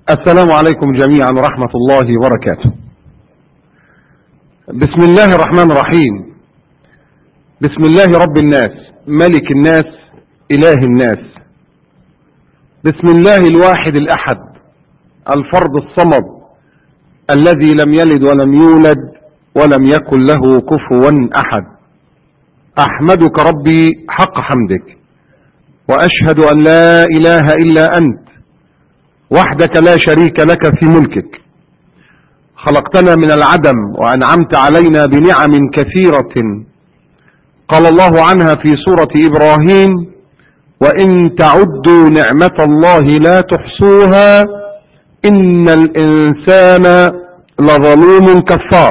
السلام عليكم جميعا ورحمة الله وبركاته بسم الله الرحمن الرحيم بسم الله رب الناس ملك الناس إله الناس بسم الله الواحد الأحد الفرد الصمد الذي لم يلد ولم يولد ولم يكن له كفوا أحد أحمدك ربي حق حمدك وأشهد أن لا إله إلا أنت وحدك لا شريك لك في ملكك خلقتنا من العدم وأنعمت علينا بنعم كثيرة قال الله عنها في سورة إبراهيم وإن تعدوا نعمة الله لا تحصوها إن الإنسان لظلوم كفار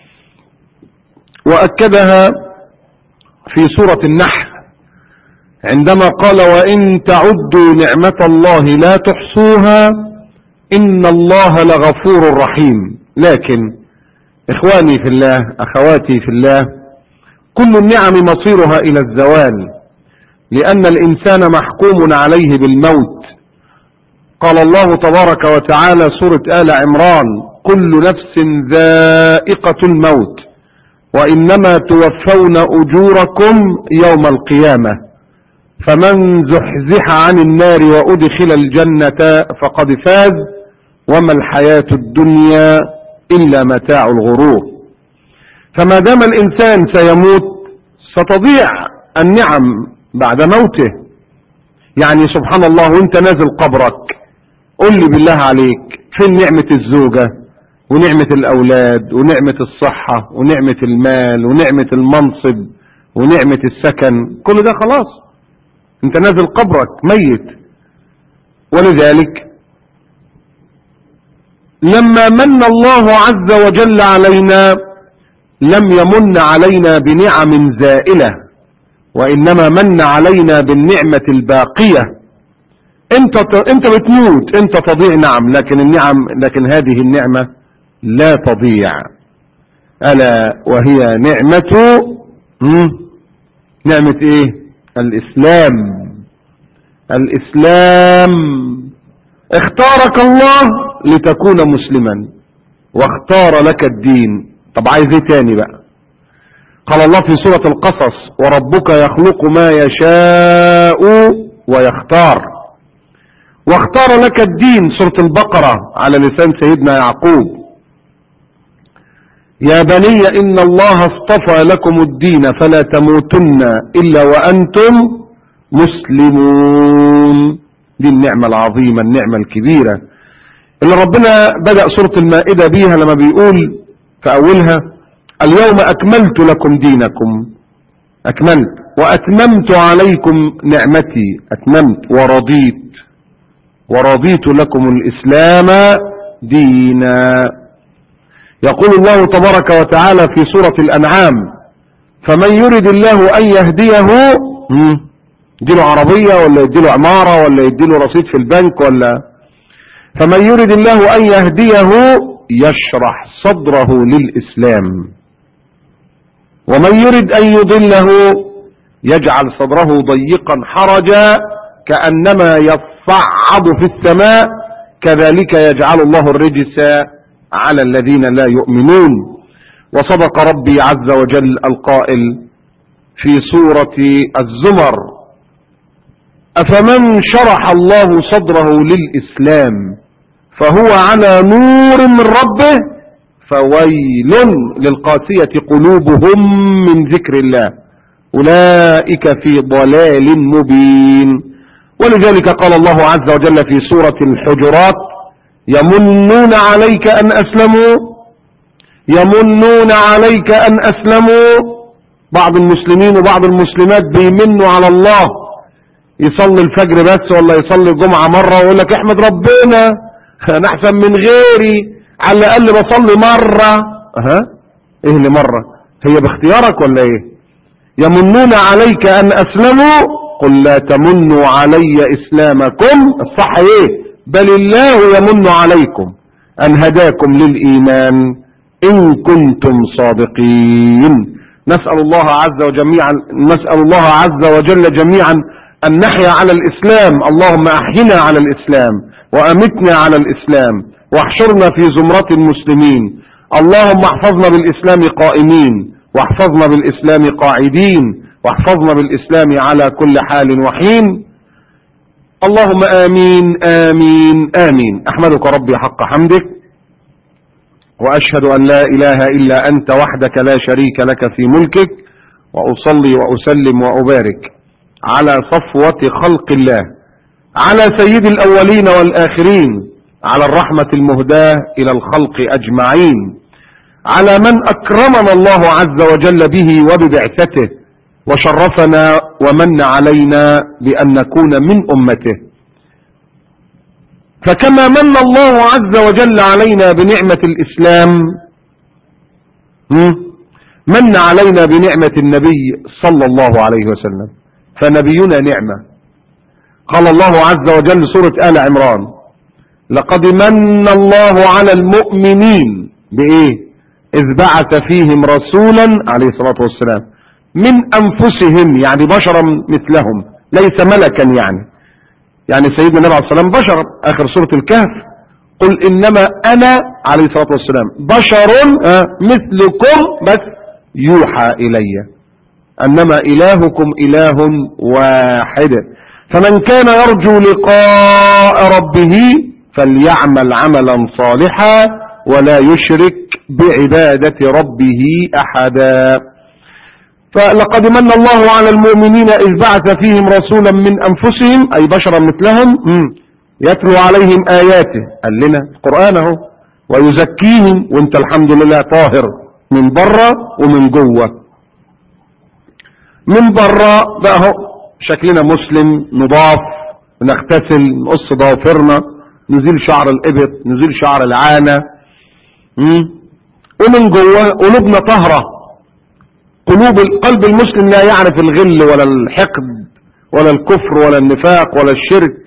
وأكدها في سورة النحل عندما قال وإن تعدوا نعمة الله لا تحصوها إن الله لغفور رحيم لكن إخواني في الله أخواتي في الله كل النعم مصيرها إلى الزوال لأن الإنسان محكوم عليه بالموت قال الله تبارك وتعالى سورة آل عمران كل نفس ذائقة الموت وإنما توفون أجوركم يوم القيامة فمن زحزح عن النار وأدخل الجنة فقد فاز وما الحياة الدنيا إلا متاع الغرور فما دام الإنسان سيموت ستضيع النعم بعد موته يعني سبحان الله وانت نازل قبرك قل لي بالله عليك فين نعمة الزوجة ونعمة الأولاد ونعمة الصحة ونعمة المال ونعمة المنصب ونعمة السكن كل ده خلاص انت نازل قبرك ميت ولذلك لما من الله عز وجل علينا لم يمن علينا بنعم زائلة وإنما من علينا بالنعمة الباقية انت انت بتموت انت تضيع نعم لكن النعم لكن هذه النعمة لا تضيع ألا وهي نعمة نعمة ايه الإسلام الإسلام اختارك الله لتكون مسلما واختار لك الدين طب عايز ايه تاني بقى قال الله في سورة القصص وربك يخلق ما يشاء ويختار واختار لك الدين سورة البقرة على لسان سيدنا يعقوب يا بني إن الله اصطفى لكم الدين فلا تموتن إلا وأنتم مسلمون دي النعمة العظيمة النعمة الكبيرة اللي ربنا بدأ سورة المائدة بيها لما بيقول في أولها اليوم أكملت لكم دينكم أكملت وأتممت عليكم نعمتي أتممت ورضيت ورضيت لكم الإسلام دينا يقول الله تبارك وتعالى في سورة الأنعام فمن يرد الله أن يهديه يديله عربية ولا يديله عمارة ولا يديله رصيد في البنك ولا فمن يرد الله أن يهديه يشرح صدره للإسلام ومن يرد أن يضله يجعل صدره ضيقا حرجا كأنما يصعد في السماء كذلك يجعل الله الرجس على الذين لا يؤمنون وصدق ربي عز وجل القائل في سورة الزمر أفمن شرح الله صدره للإسلام فهو على نور من ربه فويل للقاسية قلوبهم من ذكر الله أولئك في ضلال مبين ولذلك قال الله عز وجل في سورة الحجرات يمنون عليك أن أسلموا يمنون عليك أن أسلموا بعض المسلمين وبعض المسلمات بيمنوا على الله يصلي الفجر بس ولا يصلي الجمعة مرة ويقول لك احمد ربنا انا احسن من غيري على الاقل بصلي مرة ها ايه اللي مرة هي باختيارك ولا ايه يمنون عليك ان اسلموا قل لا تمنوا علي اسلامكم الصح ايه بل الله يمن عليكم ان هداكم للايمان ان كنتم صادقين نسأل الله عز وجميعا نسأل الله عز وجل جميعا أن نحيا على الإسلام اللهم أحينا على الإسلام وأمتنا على الإسلام واحشرنا في زمرة المسلمين اللهم احفظنا بالإسلام قائمين واحفظنا بالإسلام قاعدين واحفظنا بالإسلام على كل حال وحين اللهم آمين آمين آمين أحمدك ربي حق حمدك وأشهد أن لا إله إلا أنت وحدك لا شريك لك في ملكك وأصلي وأسلم وأبارك على صفوة خلق الله على سيد الأولين والآخرين على الرحمة المهداة إلى الخلق أجمعين على من أكرمنا الله عز وجل به وببعثته وشرفنا ومن علينا بأن نكون من أمته فكما من الله عز وجل علينا بنعمة الإسلام من علينا بنعمة النبي صلى الله عليه وسلم فنبينا نعمة قال الله عز وجل سورة آل عمران لقد من الله على المؤمنين بإيه إذ بعث فيهم رسولا عليه الصلاة والسلام من أنفسهم يعني بشرا مثلهم ليس ملكا يعني يعني سيدنا النبي عليه الصلاة والسلام بشر آخر سورة الكهف قل إنما أنا عليه الصلاة والسلام بشر مثلكم بس يوحى إلي أنما إلهكم إله واحد فمن كان يرجو لقاء ربه فليعمل عملا صالحا ولا يشرك بعبادة ربه أحدا فلقد من الله على المؤمنين إذ بعث فيهم رسولا من أنفسهم أي بشرا مثلهم يتلو عليهم آياته قال لنا قرآنه ويزكيهم وانت الحمد لله طاهر من بره ومن جوه من بره بقى هو شكلنا مسلم نضاف نغتسل نقص ضوافرنا نزيل شعر الإبط نزيل شعر العانة ومن جوه قلوبنا طهرة قلوب القلب المسلم لا يعرف الغل ولا الحقد ولا الكفر ولا النفاق ولا الشرك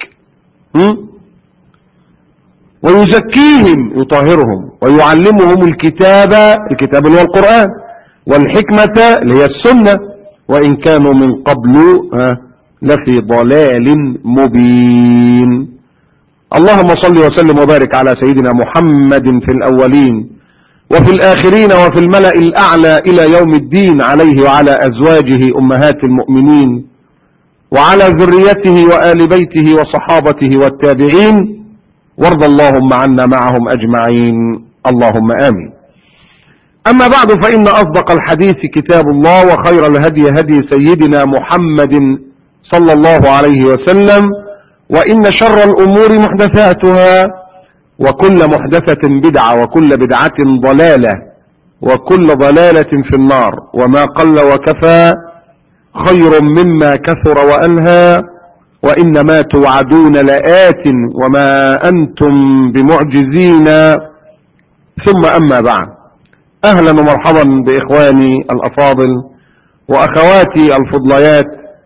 ويزكيهم يطهرهم ويعلمهم الكتاب الكتاب اللي هو القرآن والحكمة اللي هي السنة وإن كانوا من قبل لفي ضلال مبين اللهم صل وسلم وبارك على سيدنا محمد في الأولين وفي الآخرين وفي الملأ الأعلى إلى يوم الدين عليه وعلى أزواجه أمهات المؤمنين وعلى ذريته وآل بيته وصحابته والتابعين وارض اللهم عنا معهم أجمعين اللهم آمين أما بعد فإن أصدق الحديث كتاب الله وخير الهدي هدي سيدنا محمد صلى الله عليه وسلم وإن شر الأمور محدثاتها وكل محدثة بدعة وكل بدعة ضلالة وكل ضلالة في النار وما قل وكفى خير مما كثر وألهى وإنما توعدون لآت وما أنتم بمعجزين ثم أما بعد أهلا ومرحبا بإخواني الأفاضل وأخواتي الفضليات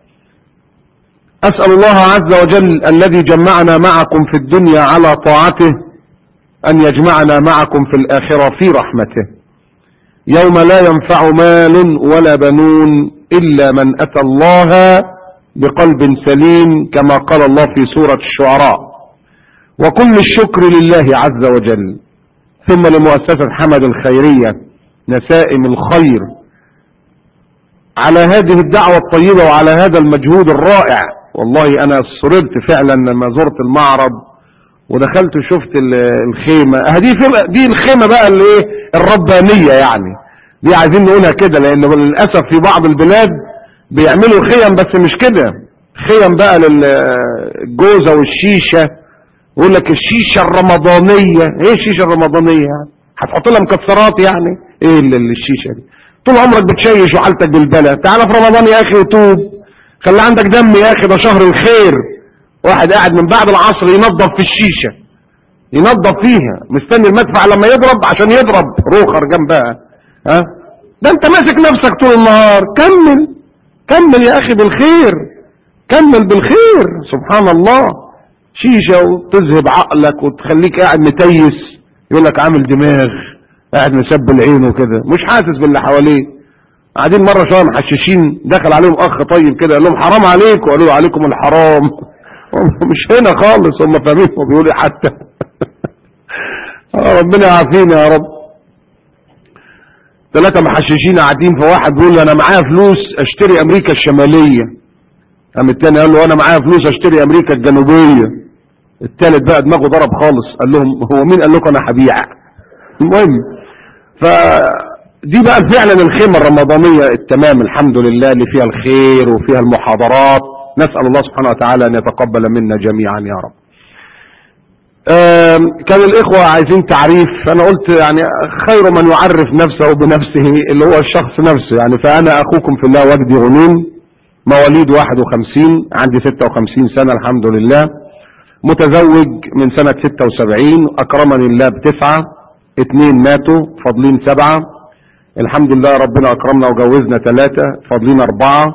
أسأل الله عز وجل الذي جمعنا معكم في الدنيا على طاعته أن يجمعنا معكم في الآخرة في رحمته يوم لا ينفع مال ولا بنون إلا من أتى الله بقلب سليم كما قال الله في سورة الشعراء وكل الشكر لله عز وجل ثم لمؤسسة حمد الخيرية نسائم الخير على هذه الدعوة الطيبة وعلى هذا المجهود الرائع والله أنا سررت فعلا لما زرت المعرض ودخلت وشفت الخيمة دي دي الخيمة بقى اللي ايه الربانية يعني دي عايزين نقولها كده لان للأسف في بعض البلاد بيعملوا خيم بس مش كده خيم بقى للجوزة والشيشة يقول لك الشيشة الرمضانية ايه الشيشة الرمضانية يعني هتحط لها مكسرات يعني ايه الشيشة دي طول عمرك بتشيش وحالتك بالبلا تعالى في رمضان يا اخي وتوب خلي عندك دم يا اخي ده شهر الخير واحد قاعد من بعد العصر ينظف في الشيشة ينظف فيها مستني المدفع لما يضرب عشان يضرب روخر جنبها ها ده انت ماسك نفسك طول النهار كمل كمل يا اخي بالخير كمل بالخير سبحان الله شيشة وتذهب عقلك وتخليك قاعد متيس يقول لك عامل دماغ قاعد مسبل عينه كده مش حاسس باللي حواليه قاعدين مرة شوية محششين دخل عليهم اخ طيب كده قال لهم حرام عليكم قالوا له عليكم الحرام هم مش هنا خالص هم فاهمين هو بيقول إيه حتى آه، ربنا يعافينا يا رب ثلاثة محششين قاعدين فواحد بيقول له انا معايا فلوس اشتري امريكا الشمالية قام التاني قال له انا معايا فلوس اشتري امريكا الجنوبية التالت بقى دماغه ضرب خالص قال لهم هو مين قال لكم انا هبيع المهم فدي بقى فعلا الخيمة الرمضانية التمام الحمد لله اللي فيها الخير وفيها المحاضرات نسأل الله سبحانه وتعالى ان يتقبل منا جميعا يا رب آم، كان الإخوة عايزين تعريف فأنا قلت يعني خير من يعرف نفسه بنفسه اللي هو الشخص نفسه يعني فأنا أخوكم في الله وجدي غنيم مواليد 51 عندي 56 سنة الحمد لله متزوج من سنة 76 أكرمني الله بتسعة اتنين ماتوا فاضلين سبعة الحمد لله ربنا أكرمنا وجوزنا ثلاثة فاضلين أربعة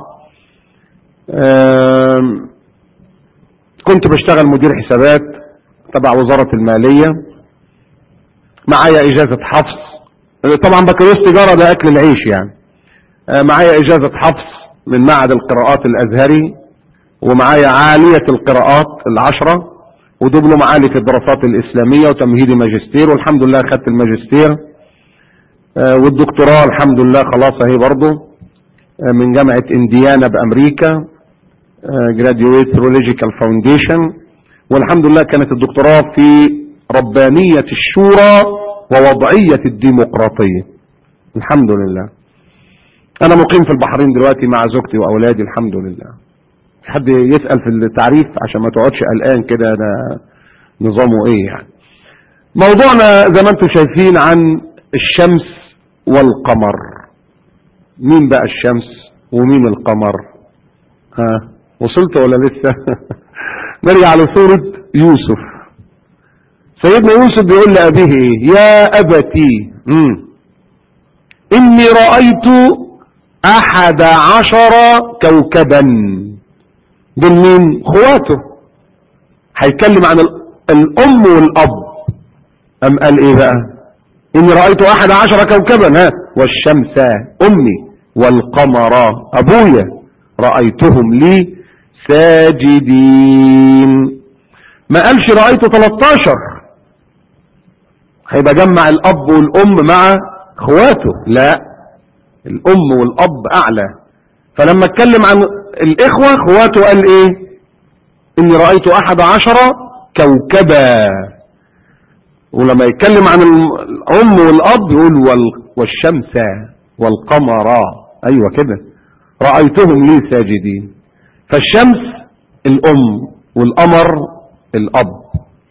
آم، كنت بشتغل مدير حسابات تبع وزارة المالية معايا إجازة حفظ طبعا بكالوريوس تجارة ده أكل العيش يعني آه، معايا إجازة حفظ من معهد القراءات الأزهري ومعايا عالية القراءات العشرة ودبلوم عالي في الدراسات الإسلامية وتمهيدي ماجستير والحمد لله خدت الماجستير آه، والدكتوراه الحمد لله خلاص اهي برضه آه، من جامعة انديانا بأمريكا جراديويت ثيولوجيكال فاونديشن والحمد لله كانت الدكتوراه في ربانية الشورى ووضعية الديمقراطية الحمد لله انا مقيم في البحرين دلوقتي مع زوجتي واولادي الحمد لله حد يسأل في التعريف عشان ما تقعدش قلقان كده ده نظامه ايه يعني موضوعنا زي ما انتم شايفين عن الشمس والقمر مين بقى الشمس ومين القمر ها وصلت ولا لسه نرجع لسورة يوسف سيدنا يوسف بيقول لأبيه ايه يا أبتي مم. إني رأيت أحد عشر كوكبا دول مين خواته هيتكلم عن ال- الأم والأب أم قال إيه بقى إني رأيت أحد عشر كوكبا ها والشمس أمي والقمر أبويا رأيتهم لي ساجدين ما قالش رأيت 13 هيبقى جمع الأب والأم مع اخواته لا الأم والأب أعلى فلما اتكلم عن الإخوة اخواته قال إيه إني رأيت أحد عشر كوكبا ولما يتكلم عن الأم والأب يقول وال- والشمس والقمر أيوة كده رأيتهم لي ساجدين فالشمس الأم والقمر الأب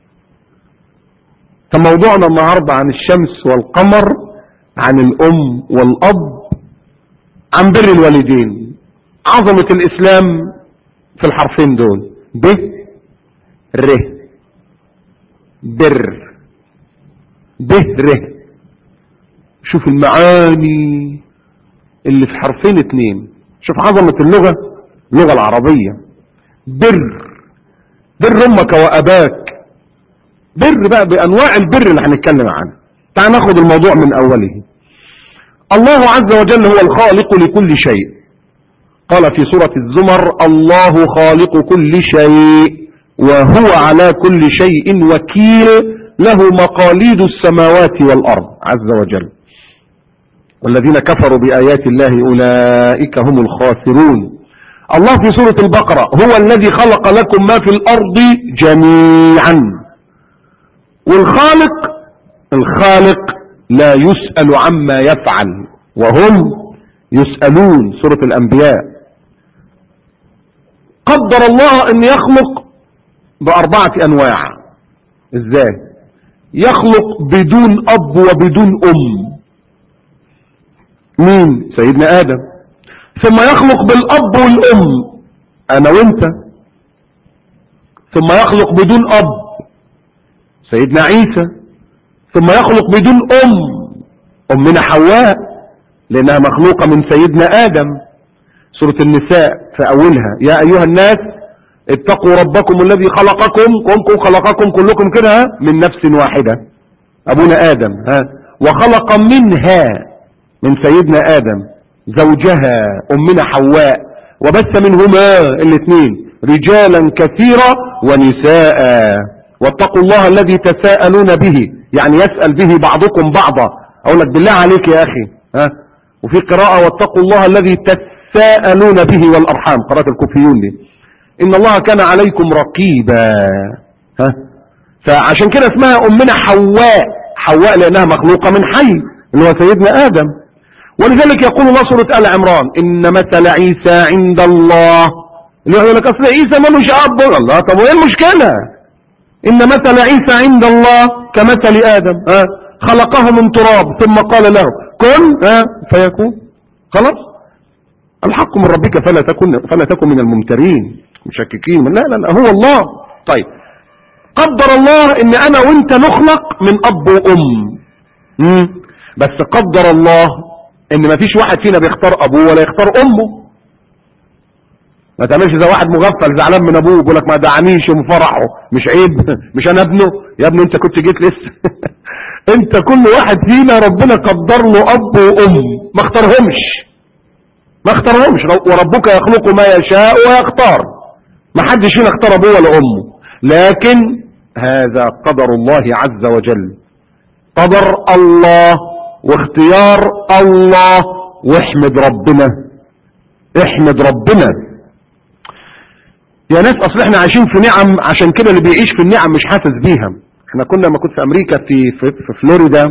فموضوعنا النهاردة عن الشمس والقمر عن الأم والأب عن بر الوالدين عظمة الإسلام في الحرفين دول ب ر بر ب ر شوف المعاني اللي في حرفين اتنين شوف عظمة اللغة اللغة العربية بر بر امك واباك بر بقى بانواع البر اللي هنتكلم عنه تعال ناخد الموضوع من اوله الله عز وجل هو الخالق لكل شيء قال في سورة الزمر الله خالق كل شيء وهو على كل شيء وكيل له مقاليد السماوات والأرض عز وجل والذين كفروا بآيات الله أولئك هم الخاسرون الله في سورة البقرة هو الذي خلق لكم ما في الأرض جميعا والخالق الخالق لا يسأل عما يفعل وهم يسألون سورة الأنبياء قدر الله أن يخلق بأربعة أنواع إزاي يخلق بدون أب وبدون أم مين سيدنا آدم ثم يخلق بالأب والأم أنا وانت ثم يخلق بدون أب سيدنا عيسى ثم يخلق بدون أم أمنا حواء لأنها مخلوقة من سيدنا آدم سورة النساء في أولها يا أيها الناس اتقوا ربكم الذي خلقكم كنكم خلقكم كلكم كده ها؟ من نفس واحدة أبونا آدم ها وخلق منها من سيدنا آدم زوجها أمنا حواء وبث منهما الاثنين رجالا كثيرا ونساء واتقوا الله الذي تساءلون به يعني يسأل به بعضكم بعضا اقول لك بالله عليك يا اخي ها وفي قراءة واتقوا الله الذي تساءلون به والارحام قراءة الكوفيون دي ان الله كان عليكم رقيبا ها فعشان كده اسمها امنا حواء حواء لانها مخلوقة من حي اللي هو سيدنا ادم ولذلك يقول الله سورة آل عمران إن مثل عيسى عند الله اللي يقول لك أصل عيسى ملوش أب الله طب وإيه المشكلة إن مثل عيسى عند الله كمثل آدم ها خلقه من تراب ثم قال له كن ها فيكون خلاص الحق من ربك فلا تكن فلا تكن من الممترين مشككين لا لا لا هو الله طيب قدر الله ان انا وانت نخلق من اب وام مم. بس قدر الله ان ما فيش واحد فينا بيختار ابوه ولا يختار امه ما تعملش زي واحد مغفل زعلان من ابوه يقول لك ما دعانيش يوم فرحه مش عيب مش انا ابنه يا ابني انت كنت جيت لسه انت كل واحد فينا ربنا قدر له اب وام ما اختارهمش ما اختارهمش وربك يخلق ما يشاء ويختار ما حدش فينا اختار ابوه ولا امه لكن هذا قدر الله عز وجل قدر الله واختيار الله واحمد ربنا احمد ربنا يا ناس اصل احنا عايشين في نعم عشان كده اللي بيعيش في النعم مش حاسس بيها احنا كنا لما كنت في امريكا في, في, في فلوريدا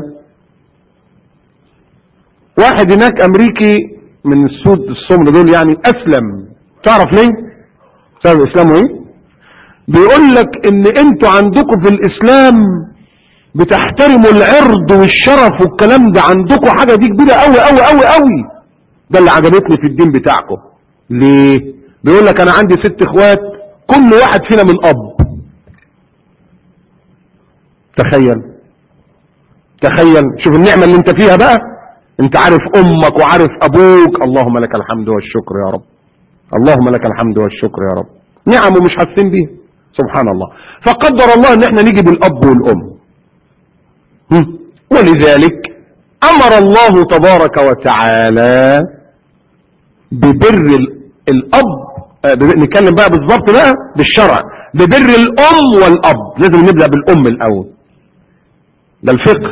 واحد هناك امريكي من السود السمر دول يعني اسلم تعرف ليه سبب اسلامه ايه بيقول لك ان انتوا عندكم في الاسلام بتحترموا العرض والشرف والكلام ده عندكم حاجة دي كبيرة قوي قوي قوي قوي ده اللي عجبتني في الدين بتاعكم ليه بيقول لك انا عندي ست اخوات كل واحد فينا من اب تخيل تخيل شوف النعمة اللي انت فيها بقى انت عارف امك وعارف ابوك اللهم لك الحمد والشكر يا رب اللهم لك الحمد والشكر يا رب نعم ومش حاسين بيها سبحان الله فقدر الله ان احنا نيجي بالاب والام ولذلك امر الله تبارك وتعالى ببر الاب نتكلم بقى بالظبط بقى بالشرع ببر الام والاب لازم نبدأ بالام الاول ده الفقه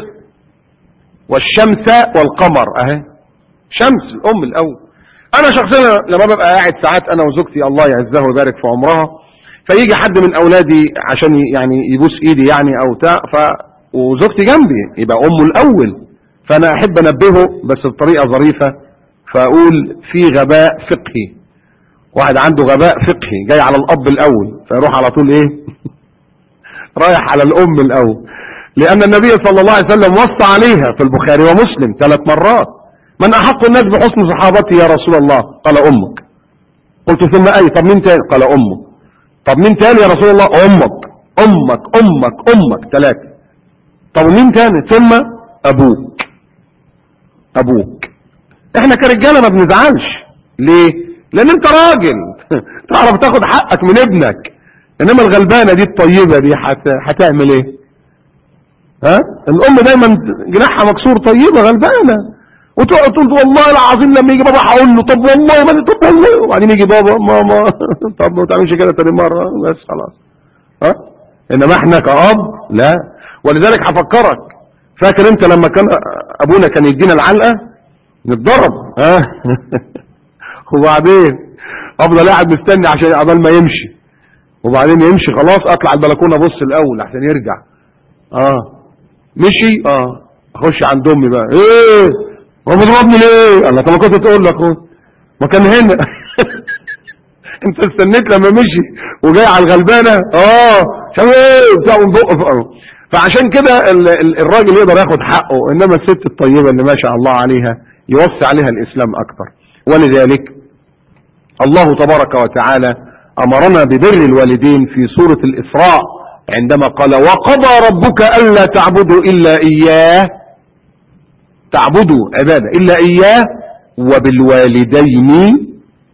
والشمس والقمر اهي شمس الام الاول انا شخصيا لما ببقى قاعد ساعات انا وزوجتي الله يعزها ويبارك في عمرها فيجي حد من اولادي عشان يعني يبوس ايدي يعني او بتاع ف وزوجتي جنبي يبقى امه الاول فانا احب انبهه بس بطريقه ظريفه فاقول في غباء فقهي واحد عنده غباء فقهي جاي على الاب الاول فيروح على طول ايه رايح على الام الاول لان النبي صلى الله عليه وسلم وصى عليها في البخاري ومسلم ثلاث مرات من احق الناس بحسن صحابتي يا رسول الله قال امك قلت ثم اي طب مين تاني قال امك طب مين تاني يا رسول الله امك امك امك امك ثلاثه طب مين تاني ثم ابوك ابوك احنا كرجاله ما بنزعلش ليه لان انت راجل تعرف تاخد حقك من ابنك انما الغلبانه دي الطيبه دي هتعمل ايه ها الام دايما جناحها مكسور طيبه غلبانه وتقعد تقول والله العظيم لما يجي بابا هقول له طب والله ما طب والله وبعدين يجي بابا ماما طب ما تعملش كده تاني مره بس خلاص ها انما احنا كأب لا ولذلك هفكرك فاكر انت لما كان ابونا كان يدينا العلقه نتضرب ها وبعدين افضل قاعد مستني عشان عبال ما يمشي وبعدين يمشي خلاص اطلع البلكونه ابص الاول عشان يرجع اه مشي اه اخش عند امي بقى ايه هو بيضربني ليه الله طب ما كنت تقول لك ما كان هنا انت استنيت لما مشي وجاي على الغلبانه اه شو ايه بتاع بقه فعشان كده الراجل يقدر ياخد حقه انما الست الطيبه اللي ما شاء الله عليها يوصي عليها الاسلام اكتر ولذلك الله تبارك وتعالى امرنا ببر الوالدين في سورة الاسراء عندما قال وقضى ربك الا تعبدوا الا اياه تعبدوا عبادة الا اياه وبالوالدين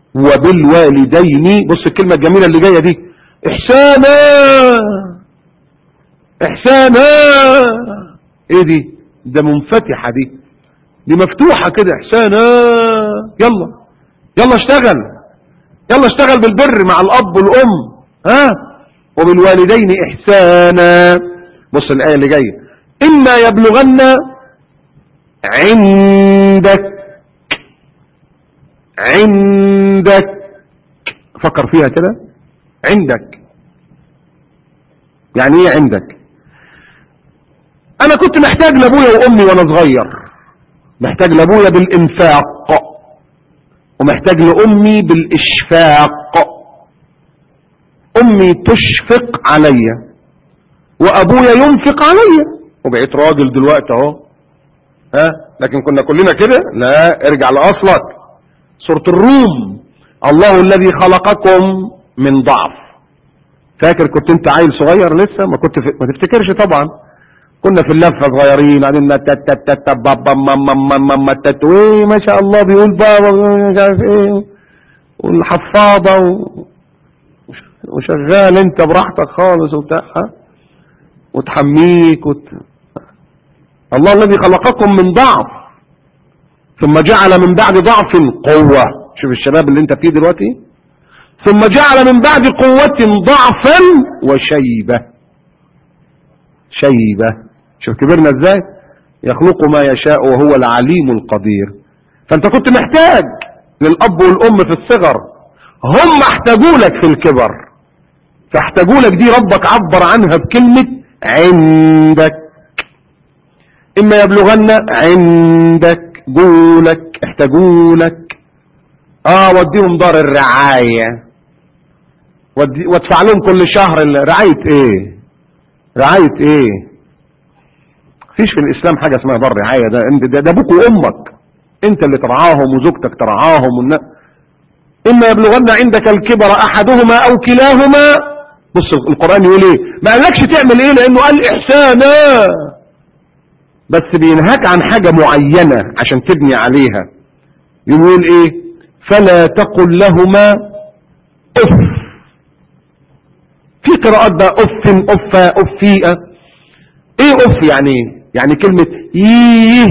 وبالوالدين بص الكلمة الجميلة اللي جاية دي احسانا احسانا ايه دي ده منفتحة دي دي مفتوحة كده احسانا يلا يلا اشتغل يلا اشتغل بالبر مع الاب والام ها وبالوالدين احسانا بص الايه اللي جايه اما يبلغن عندك عندك فكر فيها كده عندك يعني ايه عندك انا كنت محتاج لابويا وامي وانا صغير محتاج لابويا بالانفاق ومحتاج لامي بالاشفاق امي تشفق عليا وابويا ينفق عليا وبقيت راجل دلوقتي اهو ها لكن كنا كلنا كده لا ارجع لاصلك سورة الروم الله الذي خلقكم من ضعف فاكر كنت انت عيل صغير لسه ما كنت في... ما تفتكرش طبعا كنا في اللفه صغيرين قاعدين بابا ماما ماما ماما ايه ما شاء الله بيقول بابا مش عارف ايه والحفاضه و... وشغال انت براحتك خالص وبتاع وتحميك وت... الله الذي خلقكم من ضعف ثم جعل من بعد ضعف قوة شوف الشباب اللي انت فيه دلوقتي ثم جعل من بعد قوة ضعفا وشيبة شيبة شوف كبرنا ازاي يخلق ما يشاء وهو العليم القدير فانت كنت محتاج للاب والام في الصغر هم احتاجوا لك في الكبر فاحتاجوا لك دي ربك عبر عنها بكلمة عندك اما يبلغن عندك جولك احتاجولك اه وديهم دار الرعاية ودي وادفع لهم كل شهر رعاية ايه رعاية ايه فيش في الاسلام حاجة اسمها دار رعاية ده ده, ده ابوك وامك انت اللي ترعاهم وزوجتك ترعاهم والن... اما يبلغن عندك الكبر احدهما او كلاهما بص القرآن يقول ايه ما قالكش تعمل ايه لانه قال احسانا بس بينهاك عن حاجة معينة عشان تبني عليها يقول ايه فلا تقل لهما اف في قراءات بقى اف افا افيئة ايه اف يعني ايه يعني كلمة ييه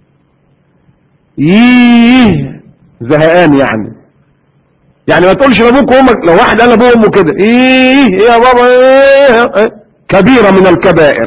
ييه زهقان يعني يعني ما تقولش لابوك وامك لو واحد قال لابوه وامه كده ايه ايه يا بابا ايه كبيرة من الكبائر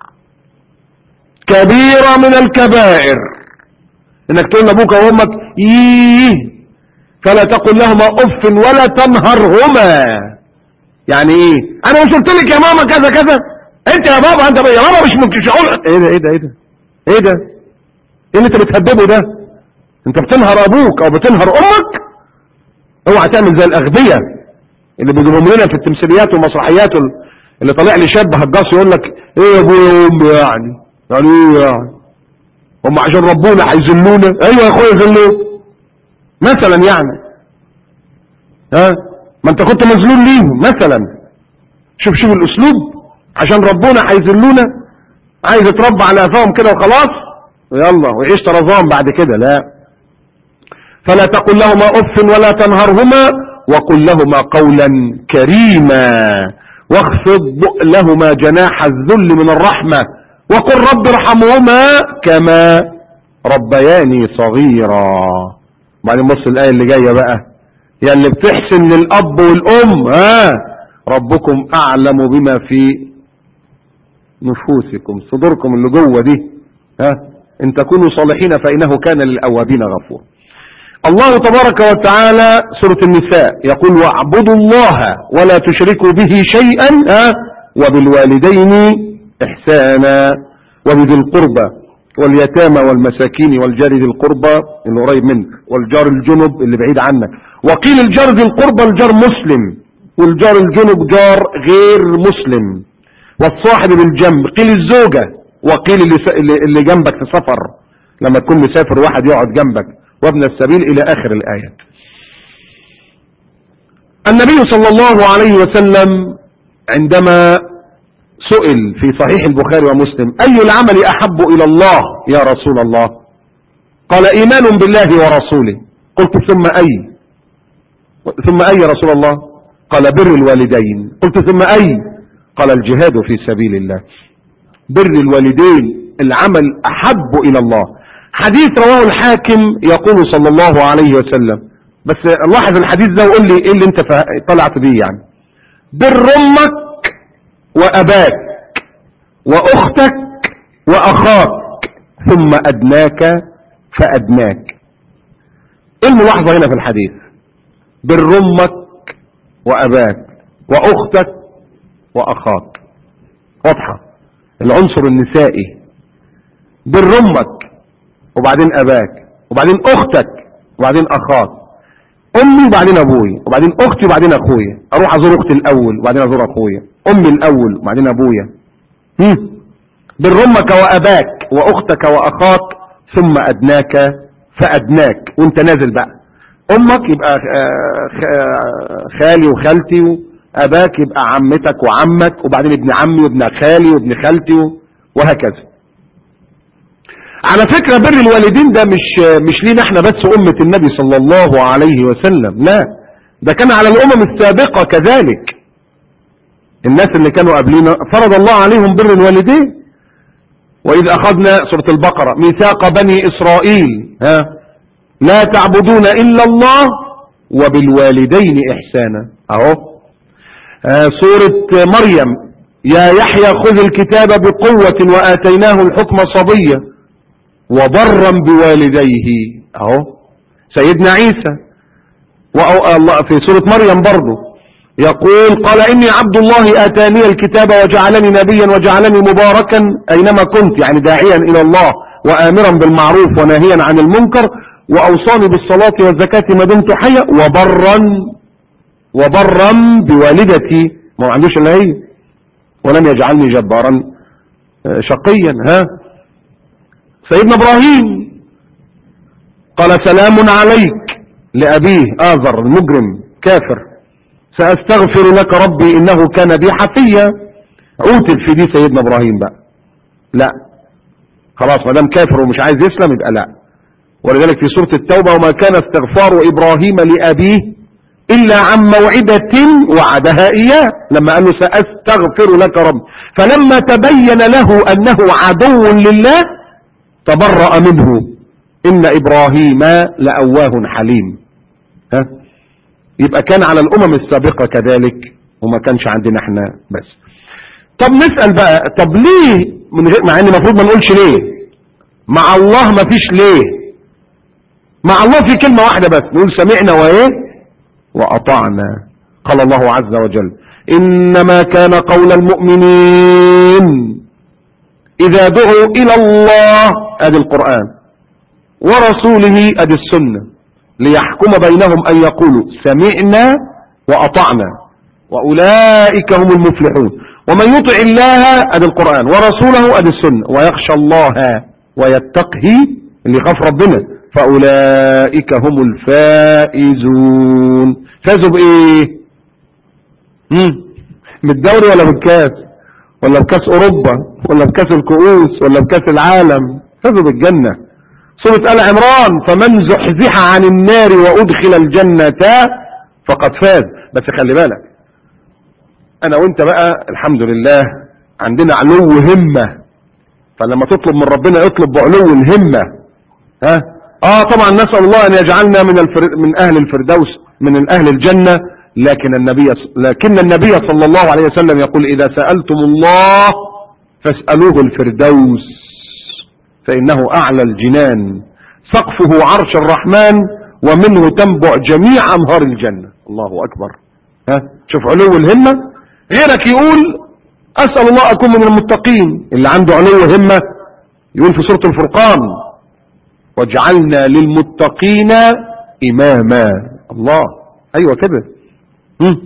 كبيرة من الكبائر انك تقول لابوك وامك ايه فلا تقل لهما اف ولا تنهرهما يعني ايه انا مش قلت لك يا ماما كذا كذا انت يا بابا انت يا ماما مش ممكن شعور ايه ده ايه ده ايه ده ايه ده ايه اللي انت بتهببه ده انت بتنهر ابوك او بتنهر امك اوعى تعمل زي الاغبياء اللي بيجيبهم لنا في التمثيليات والمسرحيات اللي طالع لي شاب هجاص يقول لك ايه يا ابويا وامي يعني يعني ايه يعني هم عشان ربونا هيذلونا ايوه يا اخويا ذلوه مثلا يعني ها ما انت كنت مذلول ليهم مثلا شوف شوف الاسلوب عشان ربنا هيذلونا عايز يتربى على قفاهم كده وخلاص ويلا ويعيش طرزان بعد كده لا فلا تقل لهما اف ولا تنهرهما وقل لهما قولا كريما واخفض لهما جناح الذل من الرحمة وقل رب ارحمهما كما ربياني صغيرا بعدين بص الآية اللي جاية بقى يا اللي بتحسن للأب والأم ها ربكم أعلم بما في نفوسكم صدوركم اللي جوه دي ها ان تكونوا صالحين فإنه كان للأوابين غفور الله تبارك وتعالى سورة النساء يقول واعبدوا الله ولا تشركوا به شيئا ها وبالوالدين إحسانا وبذي القربى واليتامى والمساكين والجار ذي القربى اللي قريب منك والجار الجنب اللي بعيد عنك وقيل الجار ذي القربى الجار مسلم والجار الجنب جار غير مسلم والصاحب بالجنب قيل الزوجة وقيل اللي, اللي جنبك في سفر لما تكون مسافر واحد يقعد جنبك وابن السبيل الى اخر الايات النبي صلى الله عليه وسلم عندما سئل في صحيح البخاري ومسلم أي العمل أحب إلى الله يا رسول الله قال إيمان بالله ورسوله قلت ثم أي ثم أي يا رسول الله قال بر الوالدين قلت ثم أي قال الجهاد في سبيل الله بر الوالدين العمل أحب إلى الله حديث رواه الحاكم يقول صلى الله عليه وسلم بس لاحظ الحديث ده وقول لي ايه اللي انت فه- طلعت بيه يعني بر امك واباك واختك واخاك ثم ادناك فادناك ايه الملاحظة هنا في الحديث بر امك واباك واختك واخاك واضحة العنصر النسائي بر امك وبعدين اباك وبعدين اختك وبعدين اخاك امي وبعدين ابويا وبعدين اختي وبعدين اخويا اروح ازور اختي الاول وبعدين ازور اخويا امي الاول وبعدين ابويا هم. بر امك واباك واختك واخاك ثم ادناك فادناك وانت نازل بقى امك يبقى آه، خ- خالي وخالتي اباك يبقى عمتك وعمك وبعدين ابن عمي وابن خالي وابن خالتي وهكذا على فكرة بر الوالدين ده مش مش لينا احنا بس أمة النبي صلى الله عليه وسلم لا ده كان على الأمم السابقة كذلك الناس اللي كانوا قبلنا فرض الله عليهم بر الوالدين وإذ أخذنا سورة البقرة ميثاق بني إسرائيل ها لا تعبدون إلا الله وبالوالدين إحسانا أهو آه، سورة مريم يا يحيى خذ الكتاب بقوة وآتيناه الحكم صبيا وبرا بوالديه اهو سيدنا عيسى وأو الله في سورة مريم برضه يقول قال إني عبد الله آتاني الكتاب وجعلني نبيا وجعلني مباركا أينما كنت يعني داعيا إلى الله وآمرا بالمعروف وناهيا عن المنكر وأوصاني بالصلاة والزكاة ما دمت حيا وبرا وبرا بوالدتي ما عندوش إلا هي ولم يجعلني جبارا آه، شقيا ها سيدنا ابراهيم قال سلام عليك لأبيه آذر المجرم كافر سأستغفر لك ربي إنه كان بي حفيا عوتب في دي سيدنا إبراهيم بقى لا خلاص ما دام كافر ومش عايز يسلم يبقى لا ولذلك في سورة التوبة وما كان استغفار إبراهيم لأبيه إلا عن موعدة وعدها إياه لما قال له سأستغفر لك ربي فلما تبين له أنه عدو لله تبرأ منه إن إبراهيم لأواه حليم ها يبقى كان على الأمم السابقة كذلك وما كانش عندنا احنا بس طب نسأل بقى طب ليه من غير مع ان المفروض ما نقولش ليه مع الله ما فيش ليه مع الله في كلمة واحدة بس نقول سمعنا وايه وأطعنا قال الله عز وجل إنما كان قول المؤمنين إذا دعوا إلى الله أدي القرآن ورسوله أدي السنة ليحكم بينهم أن يقولوا سمعنا وأطعنا وأولئك هم المفلحون ومن يطع الله أدي القرآن ورسوله أدي السنة ويخشى الله ويتقه اللي يخاف ربنا فأولئك هم الفائزون فازوا بإيه مم. بالدوري ولا بالكاس ولا بكاس أوروبا ولا بكاس الكؤوس ولا بكاس العالم فازوا بالجنة سورة آل عمران فمن زحزح عن النار وأدخل الجنة فقد فاز بس خلي بالك أنا وأنت بقى الحمد لله عندنا علو همة فلما تطلب من ربنا اطلب بعلو الهمة ها اه طبعا نسأل الله ان يجعلنا من الفر... من اهل الفردوس من اهل الجنة لكن النبي لكن النبي صلى الله عليه وسلم يقول اذا سألتم الله فاسألوه الفردوس فانه اعلى الجنان سقفه عرش الرحمن ومنه تنبع جميع انهار الجنة الله اكبر ها شوف علو الهمة غيرك يقول اسأل الله اكون من المتقين اللي عنده علو همة يقول في سورة الفرقان واجعلنا للمتقين اماما الله ايوه كده مم.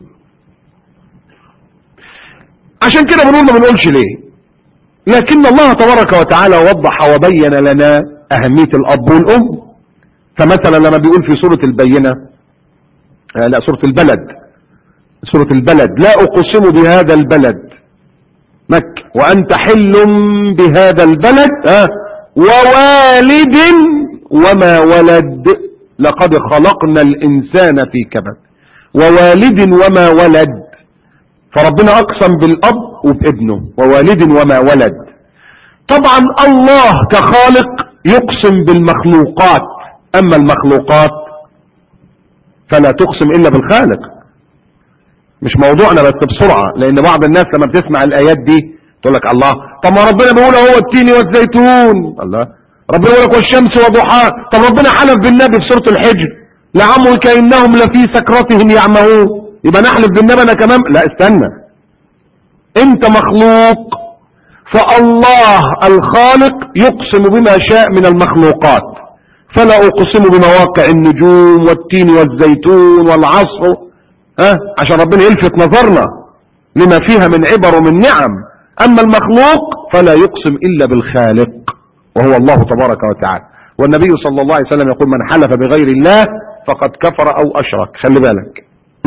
عشان كده بنقول ما بنقولش ليه لكن الله تبارك وتعالى وضح وبين لنا اهمية الاب والام فمثلا لما بيقول في سورة البينة آه لا سورة البلد سورة البلد لا اقسم بهذا البلد مكة وانت حل بهذا البلد آه ووالد وما ولد لقد خلقنا الإنسان في كبد ووالد وما ولد فربنا أقسم بالأب وبابنه ووالد وما ولد طبعا الله كخالق يقسم بالمخلوقات أما المخلوقات فلا تقسم الا بالخالق مش موضوعنا بس بسرعة لان بعض الناس لما بتسمع الايات دي تقول لك الله طب ما ربنا بيقول هو التين والزيتون الله ربنا يقول لك والشمس وضحاها طب ربنا حلف بالنبي في سورة الحجر لعمرك انهم لفي سكرتهم يعمهون يبقى نحلف بالنبي انا كمان لا استنى انت مخلوق فالله الخالق يقسم بما شاء من المخلوقات فلا اقسم بمواقع النجوم والتين والزيتون والعصر ها عشان ربنا يلفت نظرنا لما فيها من عبر ومن نعم اما المخلوق فلا يقسم الا بالخالق وهو الله تبارك وتعالى والنبي صلى الله عليه وسلم يقول من حلف بغير الله فقد كفر او اشرك خلي بالك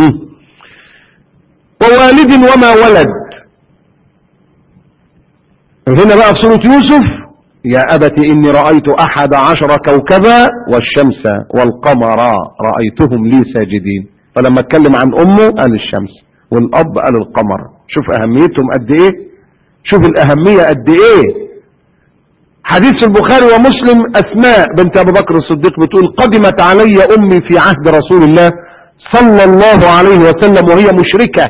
ووالد وما ولد هنا بقى في سورة يوسف يا أبت إني رأيت أحد عشر كوكبا والشمس والقمر رأيتهم لي ساجدين فلما اتكلم عن أمه قال الشمس والأب قال القمر شوف أهميتهم قد إيه شوف الأهمية قد إيه حديث البخاري ومسلم أسماء بنت أبو بكر الصديق بتقول قدمت علي أمي في عهد رسول الله صلى الله عليه وسلم وهي مشركة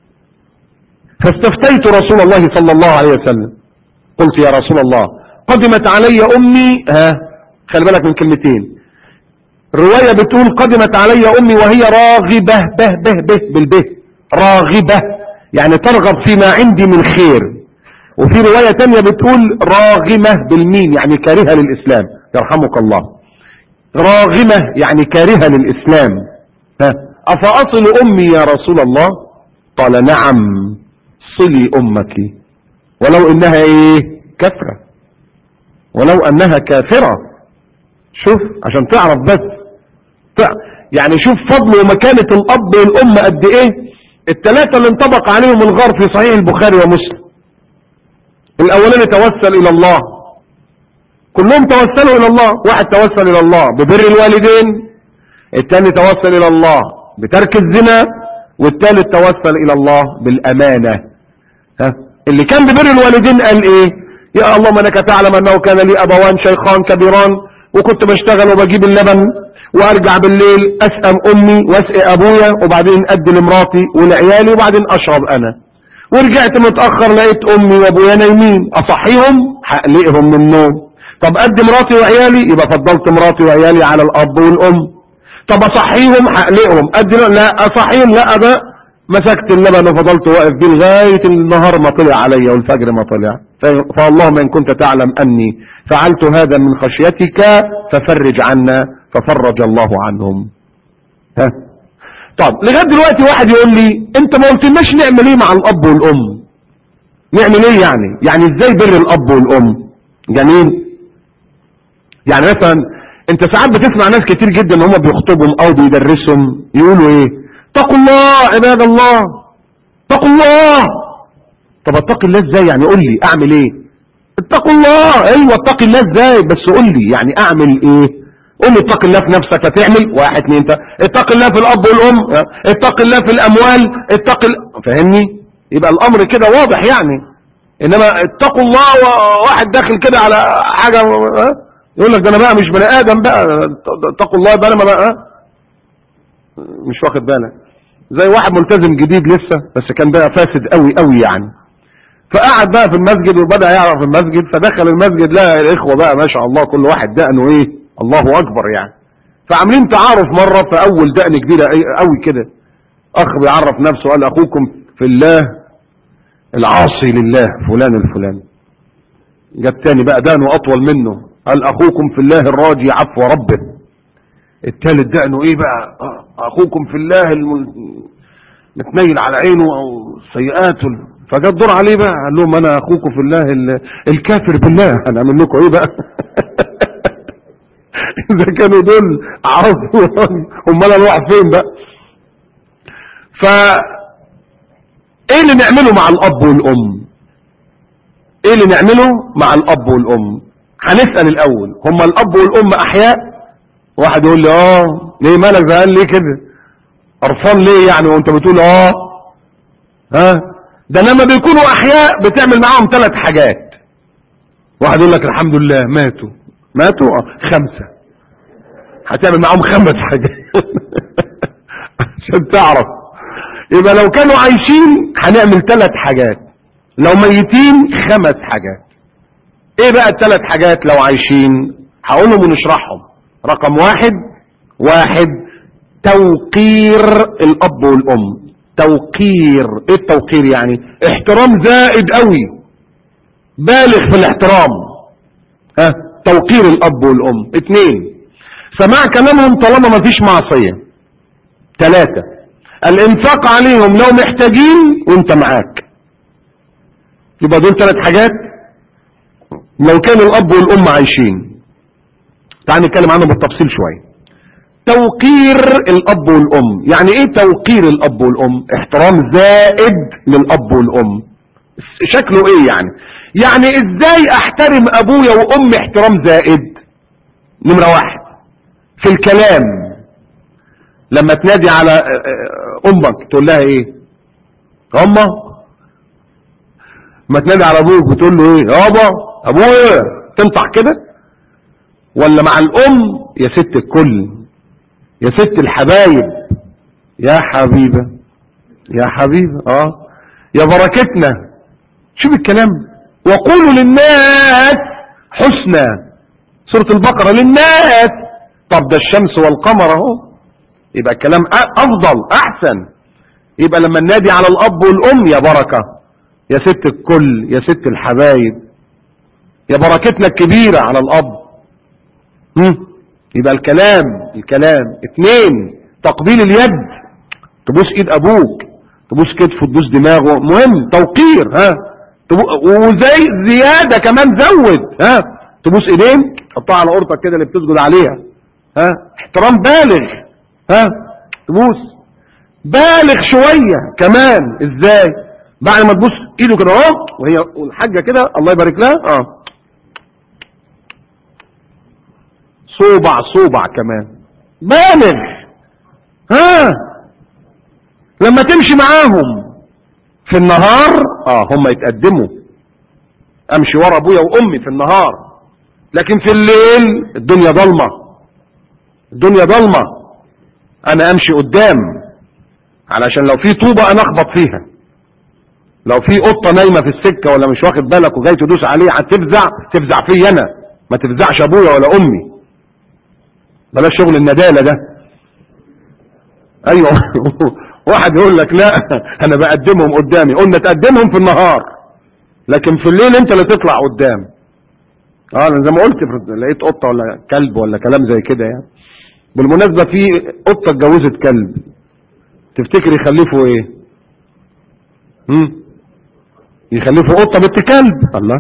فاستفتيت رسول الله صلى الله عليه وسلم قلت يا رسول الله قدمت علي أمي ها خلي بالك من كلمتين الرواية بتقول قدمت علي أمي وهي راغبة به به به بالبه راغبة يعني ترغب فيما عندي من خير وفي رواية تانية بتقول راغمة بالمين يعني كارهة للإسلام يرحمك الله راغمة يعني كارهة للإسلام ها أفأصل أمي يا رسول الله قال نعم صلي أمك ولو إنها إيه كفرة ولو أنها كافرة شوف عشان تعرف بس يعني شوف فضل ومكانة الأب والأم قد إيه الثلاثة اللي انطبق عليهم الغار في صحيح البخاري ومسلم الأولاني توسل إلى الله كلهم توسلوا إلى الله واحد توسل إلى الله ببر الوالدين الثاني توسل إلى الله بترك الزنا والثالث توسل إلى الله بالأمانة ها اللي كان ببر الوالدين قال إيه يا اللهم انك تعلم انه كان لي ابوان شيخان كبيران وكنت بشتغل وبجيب اللبن وارجع بالليل اسأم امي واسقي ابويا وبعدين ادي لمراتي ولعيالي وبعدين اشرب انا ورجعت متأخر لقيت امي وابويا نايمين اصحيهم هقلقهم من النوم طب ادي مراتي وعيالي يبقى فضلت مراتي وعيالي على الاب والام طب اصحيهم هقلقهم ادي لا اصحيهم لا ده مسكت اللبن وفضلت واقف بيه لغاية النهار ما طلع عليا والفجر ما طلع فاللهم إن كنت تعلم أني فعلت هذا من خشيتك ففرج عنا ففرج الله عنهم ها طب لغاية دلوقتي واحد يقول لي انت ما قلتلناش نعمل ايه مع الاب والام نعمل ايه يعني يعني ازاي بر الاب والام جميل يعني مثلا انت ساعات بتسمع ناس كتير جدا ان هم بيخطبهم او بيدرسهم يقولوا ايه اتقوا الله عباد الله اتقوا الله طب اتقي الله ازاي يعني قول لي اعمل ايه اتقوا الله ايوه اتقي الله ازاي بس قول لي يعني اعمل ايه قول لي اتقي الله في نفسك هتعمل واحد اتنين تلاته اتقي الله في الاب والام اتقي الله في الاموال اتقي فاهمني يبقى الامر كده واضح يعني انما اتقوا الله وواحد داخل كده على حاجه يقول لك ده انا بقى مش بني ادم بقى اتقوا الله بقى انا بقى مش واخد بالك زي واحد ملتزم جديد لسه بس كان بقى فاسد قوي قوي يعني فقعد بقى في المسجد وبدأ يعرف المسجد فدخل المسجد لقى الاخوة بقى ما شاء الله كل واحد دقنه ايه الله اكبر يعني فعاملين تعارف مرة في اول دقن كبيرة قوي كده اخ بيعرف نفسه قال اخوكم في الله العاصي لله فلان الفلاني جاب تاني بقى دقنه اطول منه قال اخوكم في الله الراجي عفو ربه التالت دقنه ايه بقى اخوكم في الله متنيل على عينه او سيئاته فجاء الدور عليه بقى قال لهم انا اخوكم في الله الكافر بالله هنعمل لكم ايه بقى اذا كانوا دول عرفوا امال اروح فين بقى ف ايه اللي نعمله مع الاب والام ايه اللي نعمله مع الاب والام هنسأل الاول هما الاب والام احياء واحد يقول لي اه ليه مالك زهقان ليه كده قرفان ليه يعني وانت بتقول اه ها ده لما بيكونوا احياء بتعمل معاهم ثلاث حاجات واحد يقول لك الحمد لله ماتوا ماتوا اه خمسة هتعمل معاهم خمس حاجات عشان تعرف يبقى لو كانوا عايشين هنعمل ثلاث حاجات لو ميتين خمس حاجات ايه بقى الثلاث حاجات لو عايشين هقولهم ونشرحهم رقم واحد واحد توقير الاب والام توقير ايه التوقير يعني احترام زائد قوي بالغ في الاحترام ها توقير الاب والام اتنين سماع كلامهم طالما ما فيش معصية ثلاثة الانفاق عليهم لو محتاجين وانت معاك يبقى دول ثلاث حاجات لو كان الاب والام عايشين تعال نتكلم عنهم بالتفصيل شوية توقير الاب والام يعني ايه توقير الاب والام احترام زائد للاب والام شكله ايه يعني يعني ازاي احترم ابويا وامي احترام زائد نمرة واحد في الكلام لما تنادي على امك تقول لها ايه امه ما تنادي على ابوك بتقول له ايه يابا ابويا تنطح كده ولا مع الام يا ست الكل يا ست الحبايب يا حبيبة يا حبيبة اه يا بركتنا شوف الكلام وقولوا للناس حسنى سورة البقرة للناس طب ده الشمس والقمر اهو يبقى الكلام افضل احسن يبقى لما ننادي على الاب والام يا بركة يا ست الكل يا ست الحبايب يا بركتنا الكبيرة على الاب هم؟ يبقى الكلام الكلام اتنين تقبيل اليد تبوس ايد ابوك تبوس كتفه تبوس دماغه مهم توقير ها وزي زيادة كمان زود ها تبوس ايدين تحطها على قرطك كده اللي بتسجد عليها ها احترام بالغ ها تبوس بالغ شوية كمان ازاي بعد ما تبوس ايده كده اهو وهي والحاجة كده الله يبارك لها اه صوبع صوبع كمان بالغ ها لما تمشي معاهم في النهار اه هم يتقدموا امشي ورا ابويا وامي في النهار لكن في الليل الدنيا ضلمه الدنيا ضلمه انا امشي قدام علشان لو في طوبه انا اخبط فيها لو في قطه نايمه في السكه ولا مش واخد بالك وجاي تدوس عليه هتفزع تفزع فيا انا ما تفزعش ابويا ولا امي بلاش شغل الندالة ده ايوه واحد يقول لك لا انا بقدمهم قدامي قلنا تقدمهم في النهار لكن في الليل انت اللي تطلع قدام اه انا زي ما قلت لقيت قطة ولا كلب ولا كلام زي كده يعني بالمناسبة في قطة اتجوزت كلب تفتكر يخلفوا ايه هم يخلفوا قطة بنت كلب الله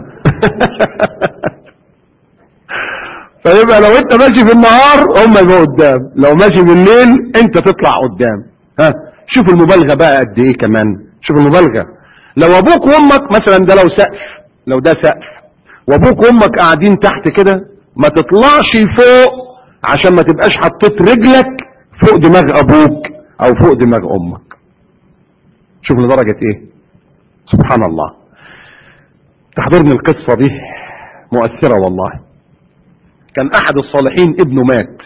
فيبقى لو انت ماشي في النهار هم يبقوا قدام لو ماشي بالليل انت تطلع قدام ها شوف المبالغة بقى قد ايه كمان شوف المبالغة لو ابوك وامك مثلا ده لو سقف لو ده سقف وابوك وامك قاعدين تحت كده ما تطلعش فوق عشان ما تبقاش حطيت رجلك فوق دماغ ابوك او فوق دماغ امك شوف لدرجة ايه سبحان الله تحضرني القصة دي مؤثرة والله كان احد الصالحين ابنه مات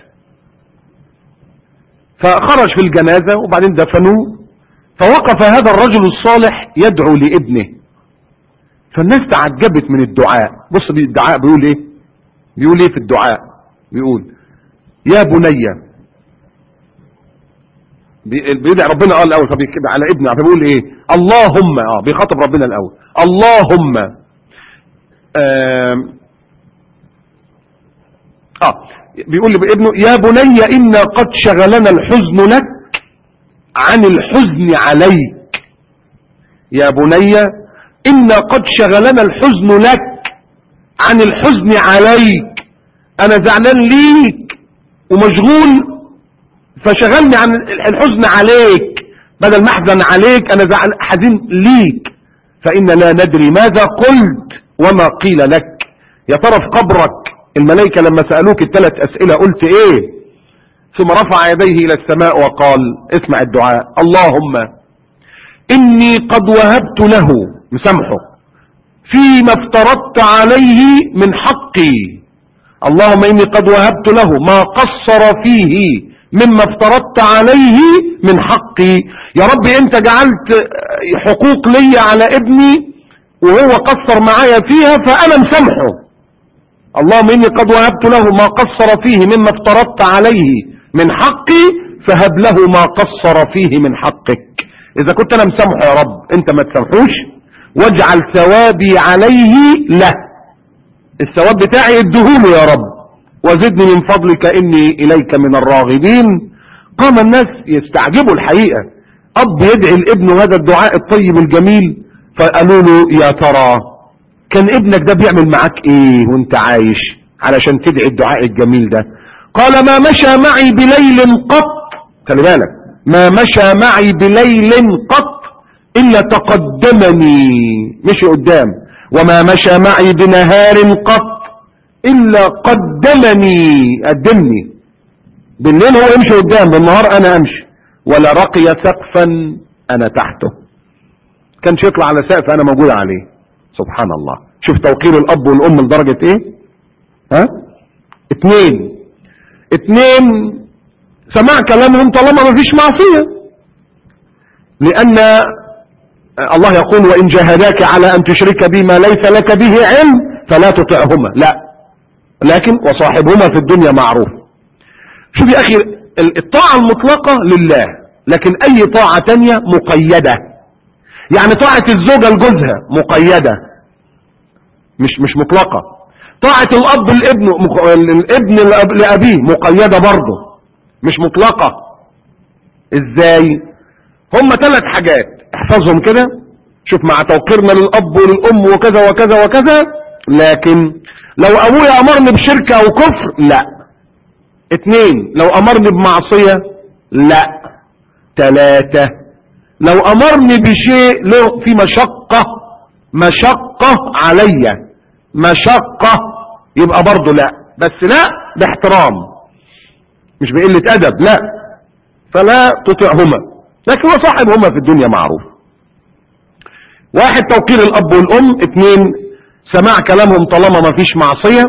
فخرج في الجنازة وبعدين دفنوه فوقف هذا الرجل الصالح يدعو لابنه فالناس تعجبت من الدعاء بص الدعاء بيقول ايه بيقول ايه في الدعاء بيقول يا بني بيدعي ربنا قال الاول فبيكتب على ابنه فبيقول ايه اللهم اه بيخاطب ربنا الاول اللهم آه اه بيقول لابنه يا بني إنا قد شغلنا الحزن لك عن الحزن عليك يا بني إنا قد شغلنا الحزن لك عن الحزن عليك أنا زعلان ليك ومشغول فشغلني عن الحزن عليك بدل ما احزن عليك أنا زعل حزين ليك فإن لا ندري ماذا قلت وما قيل لك يا ترى في قبرك الملائكة لما سألوك الثلاث أسئلة قلت ايه ثم رفع يديه الى السماء وقال اسمع الدعاء اللهم اني قد وهبت له مسامحه فيما افترضت عليه من حقي اللهم اني قد وهبت له ما قصر فيه مما افترضت عليه من حقي يا رب انت جعلت حقوق لي على ابني وهو قصر معايا فيها فانا مسامحه اللهم اني قد وهبت له ما قصر فيه مما افترضت عليه من حقي فهب له ما قصر فيه من حقك اذا كنت انا مسامحه يا رب انت ما تسامحوش واجعل ثوابي عليه له الثواب بتاعي ادهوله يا رب وزدني من فضلك اني اليك من الراغبين قام الناس يستعجبوا الحقيقة اب يدعي الابن هذا الدعاء الطيب الجميل فقالوا له يا ترى كان ابنك ده بيعمل معاك ايه وانت عايش علشان تدعي الدعاء الجميل ده قال ما مشى معي بليل قط خلي بالك ما مشى معي بليل قط الا تقدمني مشي قدام وما مشى معي بنهار قط الا قدمني قدمني بالليل هو يمشي قدام بالنهار انا امشي ولا رقي سقفا انا تحته كانش يطلع على سقف انا موجود عليه سبحان الله شوف توقير الاب والام لدرجة ايه ها اتنين اتنين سماع كلامهم طالما ما فيش معصية لان الله يقول وان جاهداك على ان تشرك بما ليس لك به علم فلا تطعهما لا لكن وصاحبهما في الدنيا معروف شوف يا اخي الطاعة المطلقة لله لكن اي طاعة تانية مقيدة يعني طاعة الزوجة لجوزها مقيدة مش مش مطلقة طاعة الاب لابنه مق... الابن لأب... لابيه مقيدة برضه مش مطلقة ازاي هم ثلاث حاجات احفظهم كده شوف مع توقيرنا للاب وللام وكذا وكذا وكذا لكن لو ابويا امرني بشركة او كفر لا اتنين لو امرني بمعصية لا تلاتة لو امرني بشيء له في مشقة مشقة عليا مشقة يبقى برضه لا بس لا باحترام مش بقلة ادب لا فلا تطعهما لكن وصاحبهما في الدنيا معروف واحد توقير الاب والام اتنين سماع كلامهم طالما ما فيش معصية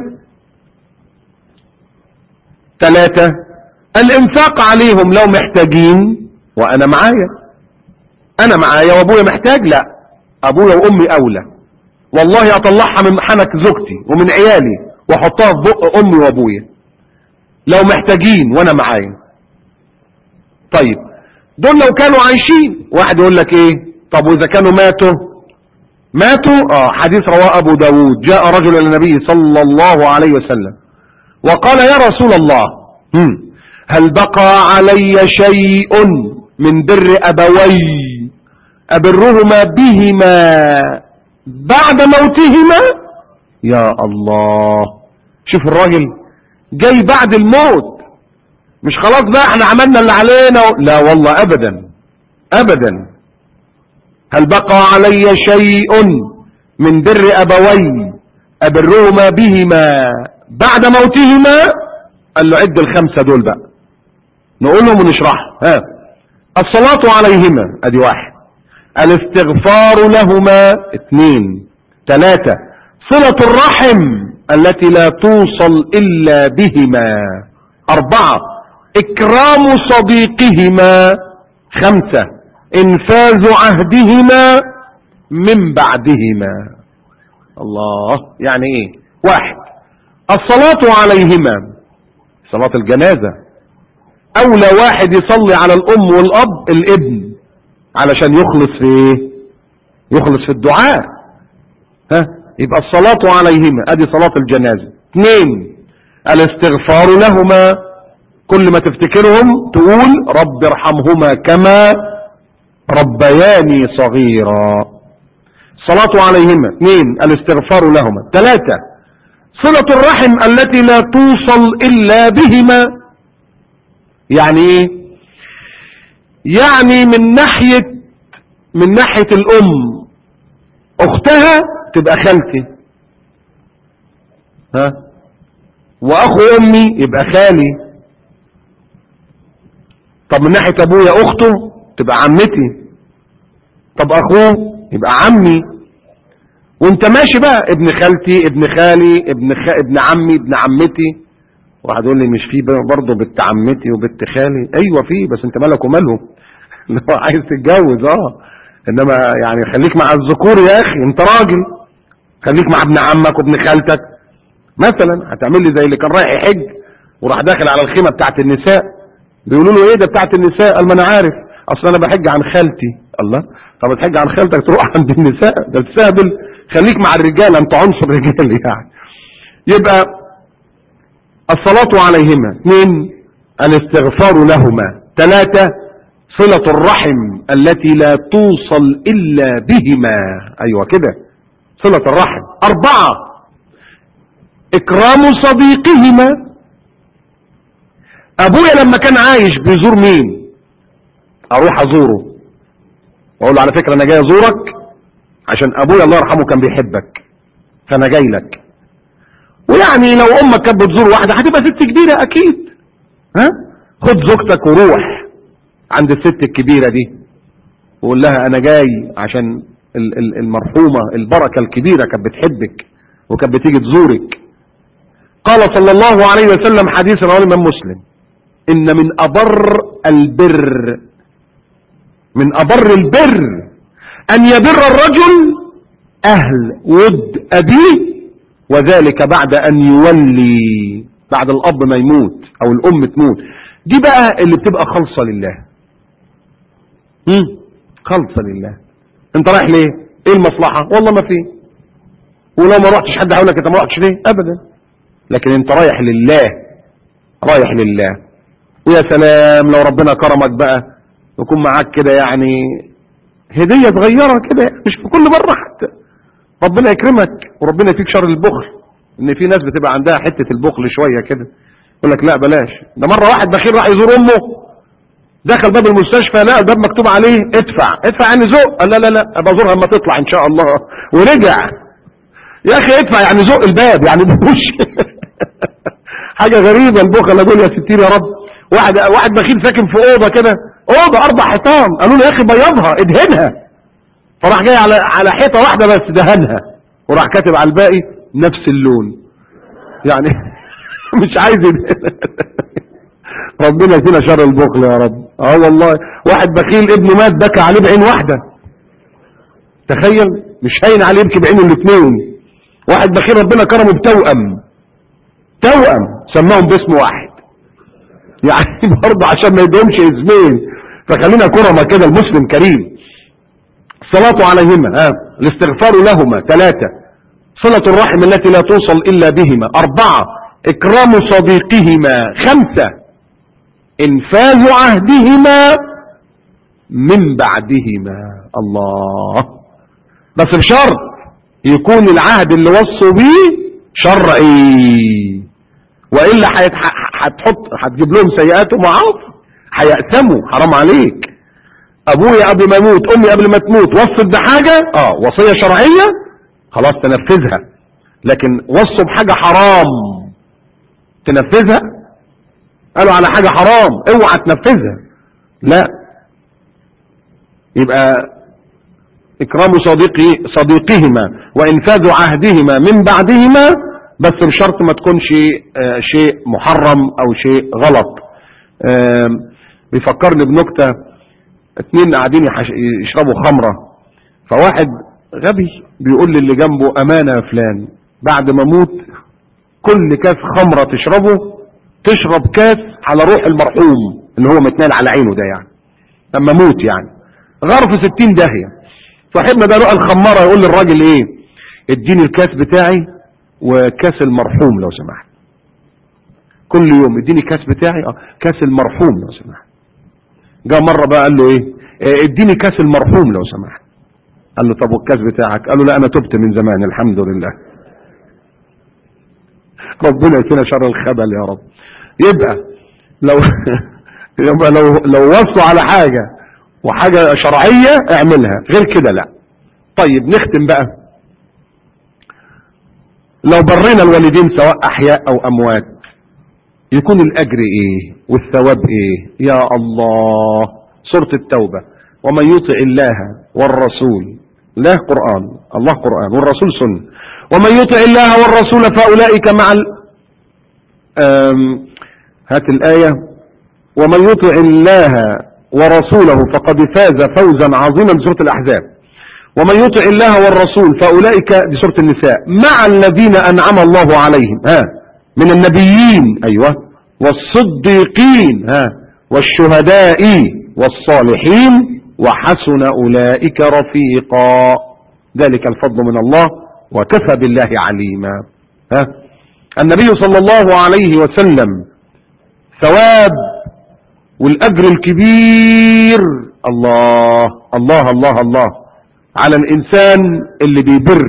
ثلاثة الانفاق عليهم لو محتاجين وانا معايا انا معايا وابويا محتاج لا ابويا وامي اولى والله اطلعها من حنك زوجتي ومن عيالي واحطها في بق امي وابويا لو محتاجين وانا معايا طيب دول لو كانوا عايشين واحد يقول لك ايه طب واذا كانوا ماتوا ماتوا اه حديث رواه ابو داود جاء رجل الى النبي صلى الله عليه وسلم وقال يا رسول الله هم هل بقى علي شيء من بر ابوي ابرهما بهما بعد موتهما يا الله شوف الراجل جاي بعد الموت مش خلاص بقى احنا عملنا اللي علينا لا والله ابدا ابدا هل بقى علي شيء من بر ابوي ابرهما بهما بعد موتهما قال له عد الخمسة دول بقى نقولهم ونشرحهم ها الصلاة عليهما ادي واحد الاستغفار لهما اثنين ثلاثة صلة الرحم التي لا توصل الا بهما اربعة اكرام صديقهما خمسة انفاذ عهدهما من بعدهما الله يعني ايه واحد الصلاة عليهما صلاة الجنازة اولى واحد يصلي على الام والاب الابن علشان يخلص في ايه يخلص في الدعاء ها يبقى الصلاة عليهما ادي صلاة الجنازة اثنين الاستغفار لهما كل ما تفتكرهم تقول رب ارحمهما كما ربياني صغيرا الصلاة عليهما اثنين الاستغفار لهما ثلاثة صلة الرحم التي لا توصل الا بهما يعني ايه يعني من ناحية من ناحية الام اختها تبقى خالتي ها واخو امي يبقى خالي طب من ناحية ابويا اخته تبقى عمتي طب اخوه يبقى عمي وانت ماشي بقى ابن خالتي ابن خالي ابن خ... ابن عمي ابن عمتي واحد يقول لي مش في برضه بنت عمتي وبنت خالي ايوه في بس انت مالك ومالهم اللي هو عايز تتجوز اه انما يعني خليك مع الذكور يا اخي انت راجل خليك مع ابن عمك وابن خالتك مثلا هتعمل لي زي اللي كان رايح يحج وراح داخل على الخيمه بتاعت النساء بيقولوا له ايه ده بتاعت النساء قال ما انا عارف اصل انا بحج عن خالتي الله طب تحج عن خالتك تروح عند النساء ده تستهبل خليك مع الرجال انت عنصر رجالي يعني يبقى الصلاة عليهما اثنين الاستغفار لهما ثلاثة صلة الرحم التي لا توصل إلا بهما أيوة كده صلة الرحم أربعة إكرام صديقهما أبويا لما كان عايش بيزور مين أروح أزوره وأقول له على فكرة أنا جاي أزورك عشان أبويا الله يرحمه كان بيحبك فأنا جاي لك ويعني لو أمك كانت بتزور واحدة هتبقى ست كبيرة أكيد ها خد زوجتك وروح عند الست الكبيرة دي وقول لها أنا جاي عشان المرحومة البركة الكبيرة كانت بتحبك وكانت بتيجي تزورك قال صلى الله عليه وسلم حديث رواه الإمام مسلم إن من أبر البر من أبر البر أن يبر الرجل أهل ود أبيه وذلك بعد أن يولي بعد الأب ما يموت أو الأم تموت دي بقى اللي بتبقى خالصة لله مم. خالصة لله انت رايح ليه ايه المصلحة والله ما في ولو ما رحتش حد هيقول لك انت ما رحتش ليه ابدا لكن انت رايح لله رايح لله ويا سلام لو ربنا كرمك بقى يكون معاك كده يعني هدية صغيرة كده مش في كل مرة حتى ربنا يكرمك وربنا يفيك شر البخل ان في ناس بتبقى عندها حتة البخل شوية كده يقول لك لا بلاش ده مرة واحد بخيل راح يزور امه دخل باب المستشفى لقى الباب مكتوب عليه ادفع ادفع يعني ذوق قال لا لا لا ابقى ازورها اما تطلع ان شاء الله ورجع يا اخي ادفع يعني ذوق الباب يعني بوش حاجة غريبة البخل اقول يا ستير يا رب واحد واحد بخيل ساكن في اوضه كده اوضه اربع حيطان قالوا له يا اخي بيضها ادهنها فراح جاي على على حيطه واحده بس دهنها وراح كاتب على الباقي نفس اللون يعني مش عايز ربنا يدينا شر البخل يا رب اه والله واحد بخيل ابنه مات بكى عليه بعين واحده تخيل مش هين عليه يبكي بعينه الاثنين واحد بخيل ربنا كرمه بتوأم توأم سماهم باسم واحد يعني برضه عشان ما يدهمش اسمين فخلينا كرمة كده المسلم كريم الصلاة عليهما ها الاستغفار لهما ثلاثة صلة الرحم التي لا توصل إلا بهما أربعة إكرام صديقهما خمسة إنفاذ عهدهما من بعدهما الله بس بشرط يكون العهد اللي وصوا بيه شرعي وإلا هتحط هتجيب لهم سيئات ومعاصي هيأتموا حرام عليك ابويا قبل ما يموت امي قبل ما تموت وصت بحاجة اه وصية شرعية خلاص تنفذها لكن وصوا بحاجة حرام تنفذها قالوا على حاجة حرام اوعى تنفذها لا يبقى اكرام صديقي صديقهما وانفاذ عهدهما من بعدهما بس بشرط ما تكونش شيء محرم او شيء غلط بيفكرني بنكتة اتنين قاعدين يشربوا خمرة فواحد غبي بيقول للي جنبه امانة يا فلان بعد ما اموت كل كاس خمرة تشربه تشرب كاس على روح المرحوم اللي هو متنال على عينه ده يعني لما موت يعني غرف ستين داهية صاحبنا ده لقى الخمارة يقول للراجل ايه اديني الكاس بتاعي وكاس المرحوم لو سمحت كل يوم اديني كاس بتاعي اه كاس المرحوم لو سمحت جاء مرة بقى قال له ايه اه اديني كاس المرحوم لو سمحت قال له طب والكاس بتاعك قال له لا انا تبت من زمان الحمد لله ربنا يكفينا شر الخبل يا رب يبقى لو يبقى لو لو وصوا على حاجة وحاجة شرعية اعملها غير كده لا طيب نختم بقى لو برينا الوالدين سواء احياء او اموات يكون الاجر ايه والثواب ايه يا الله سورة التوبة ومن يطع الله والرسول لا قرآن الله قرآن والرسول سنة ومن يطع الله والرسول فأولئك مع ال... أم، هات الآية ومن يطع الله ورسوله فقد فاز فوزا عظيما بسورة الأحزاب ومن يطع الله والرسول فأولئك دي سورة النساء مع الذين أنعم الله عليهم ها من النبيين أيوة والصديقين ها والشهداء والصالحين وحسن أولئك رفيقا ذلك الفضل من الله وكفى بالله عليما ها النبي صلى الله عليه وسلم ثواب والأجر الكبير الله الله الله الله على الإنسان اللي بيبر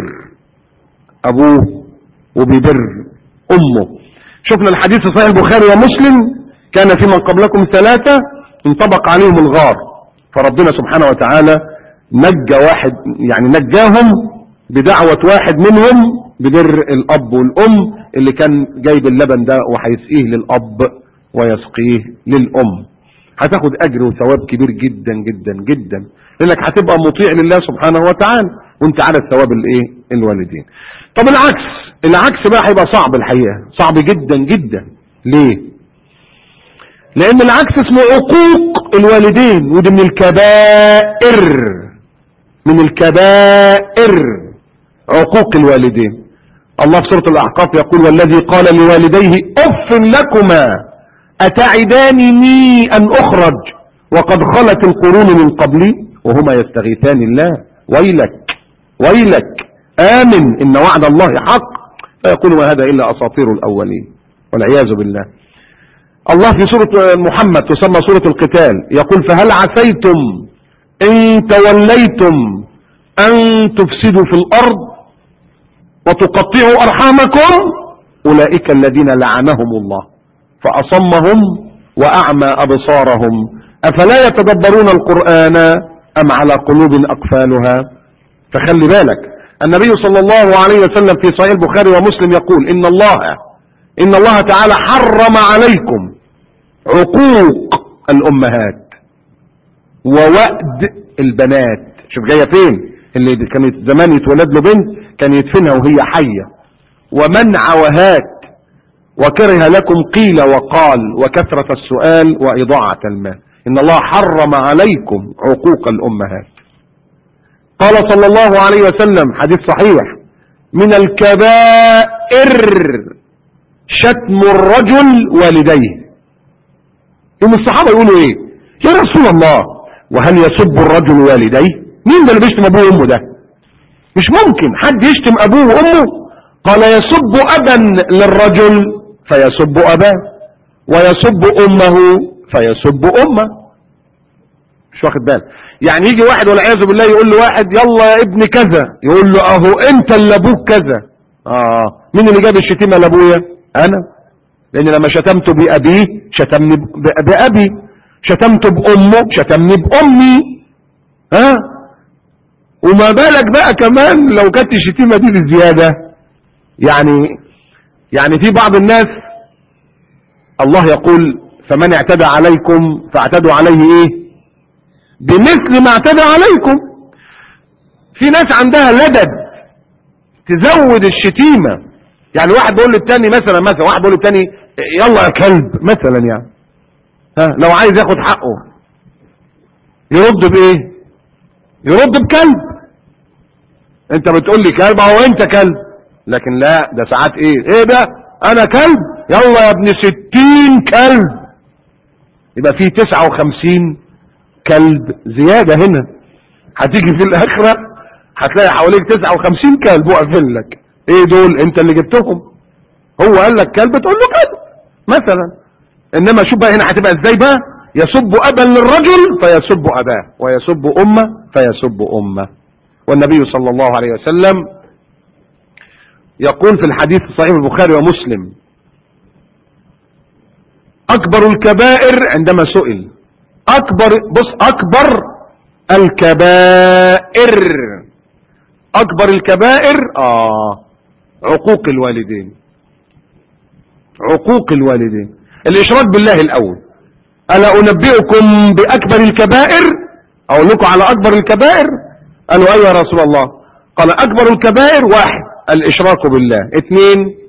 أبوه وبيبر أمه شفنا الحديث في صحيح البخاري ومسلم كان في من قبلكم ثلاثة انطبق عليهم الغار فربنا سبحانه وتعالى نجى واحد يعني نجاهم بدعوة واحد منهم ببر الأب والأم اللي كان جايب اللبن ده وهيسقيه للأب ويسقيه للأم هتاخد أجر وثواب كبير جدا جدا جدا لأنك هتبقى مطيع لله سبحانه وتعالى وانت على الثواب الايه الوالدين طب العكس العكس بقى هيبقى صعب الحقيقة صعب جدا جدا ليه لان العكس اسمه عقوق الوالدين ودي من الكبائر من الكبائر عقوق الوالدين الله في سورة الأحقاف يقول والذي قال لوالديه أف لكما أتعدانني أن أخرج وقد خلت القرون من قبلي وهما يستغيثان الله ويلك ويلك آمن إن وعد الله حق فيقول ما هذا إلا أساطير الأولين والعياذ بالله الله في سورة محمد تسمى سورة القتال يقول فهل عسيتم إن توليتم أن تفسدوا في الأرض وتقطعوا أرحامكم أولئك الذين لعنهم الله فأصمهم وأعمى أبصارهم أفلا يتدبرون القرآن أم على قلوب أقفالها فخلي بالك النبي صلى الله عليه وسلم في صحيح البخاري ومسلم يقول إن الله إن الله تعالى حرم عليكم عقوق الأمهات ووأد البنات شوف جاية فين اللي كانت زمان يتولد له بنت كان يدفنها وهي حية ومنع وهات وكره لكم قيل وقال وكثرة السؤال وإضاعة المال إن الله حرم عليكم عقوق الأمهات قال صلى الله عليه وسلم حديث صحيح من الكبائر شتم الرجل والديه يوم الصحابة يقولوا ايه يا رسول الله وهل يسب الرجل والديه مين ده اللي بيشتم ابوه وامه ده مش ممكن حد يشتم ابوه وامه قال يسب ابا للرجل فيسب اباه ويسب امه فيسب امه مش واخد بالك يعني يجي واحد والعياذ بالله يقول له واحد يلا يا ابن كذا يقول له اهو انت اللي ابوك كذا اه مين اللي جاب الشتيمه لابويا انا لان لما شتمته بابيه شتمني ب- بابي شتمته بامه شتمني بامي ها وما بالك بقى كمان لو كانت الشتيمه دي بزياده يعني يعني في بعض الناس الله يقول فمن اعتدى عليكم فاعتدوا عليه ايه بمثل ما اعتدى عليكم في ناس عندها لدد تزود الشتيمة يعني واحد بيقول للتاني مثلا مثلا واحد بيقول للتاني يلا يا كلب مثلا يعني ها لو عايز ياخد حقه يرد بايه يرد بكلب انت بتقول لي كلب اهو انت كلب لكن لا ده ساعات ايه ايه ده انا كلب يلا يا ابن ستين كلب يبقى في تسعة وخمسين كلب زيادة هنا هتيجي في الاخرة هتلاقي حواليك تسعة وخمسين كلب واقفين لك ايه دول انت اللي جبتهم هو قال لك كلب تقول له كلب مثلا انما شوف بقى هنا هتبقى ازاي بقى يسب ابا للرجل فيسب اباه ويسب امه فيسب امه والنبي صلى الله عليه وسلم يقول في الحديث صحيح البخاري ومسلم اكبر الكبائر عندما سئل اكبر بص اكبر الكبائر اكبر الكبائر اه عقوق الوالدين عقوق الوالدين الاشراك بالله الاول الا انبئكم باكبر الكبائر اقول لكم على اكبر الكبائر قالوا ايوه يا رسول الله قال اكبر الكبائر واحد الاشراك بالله اثنين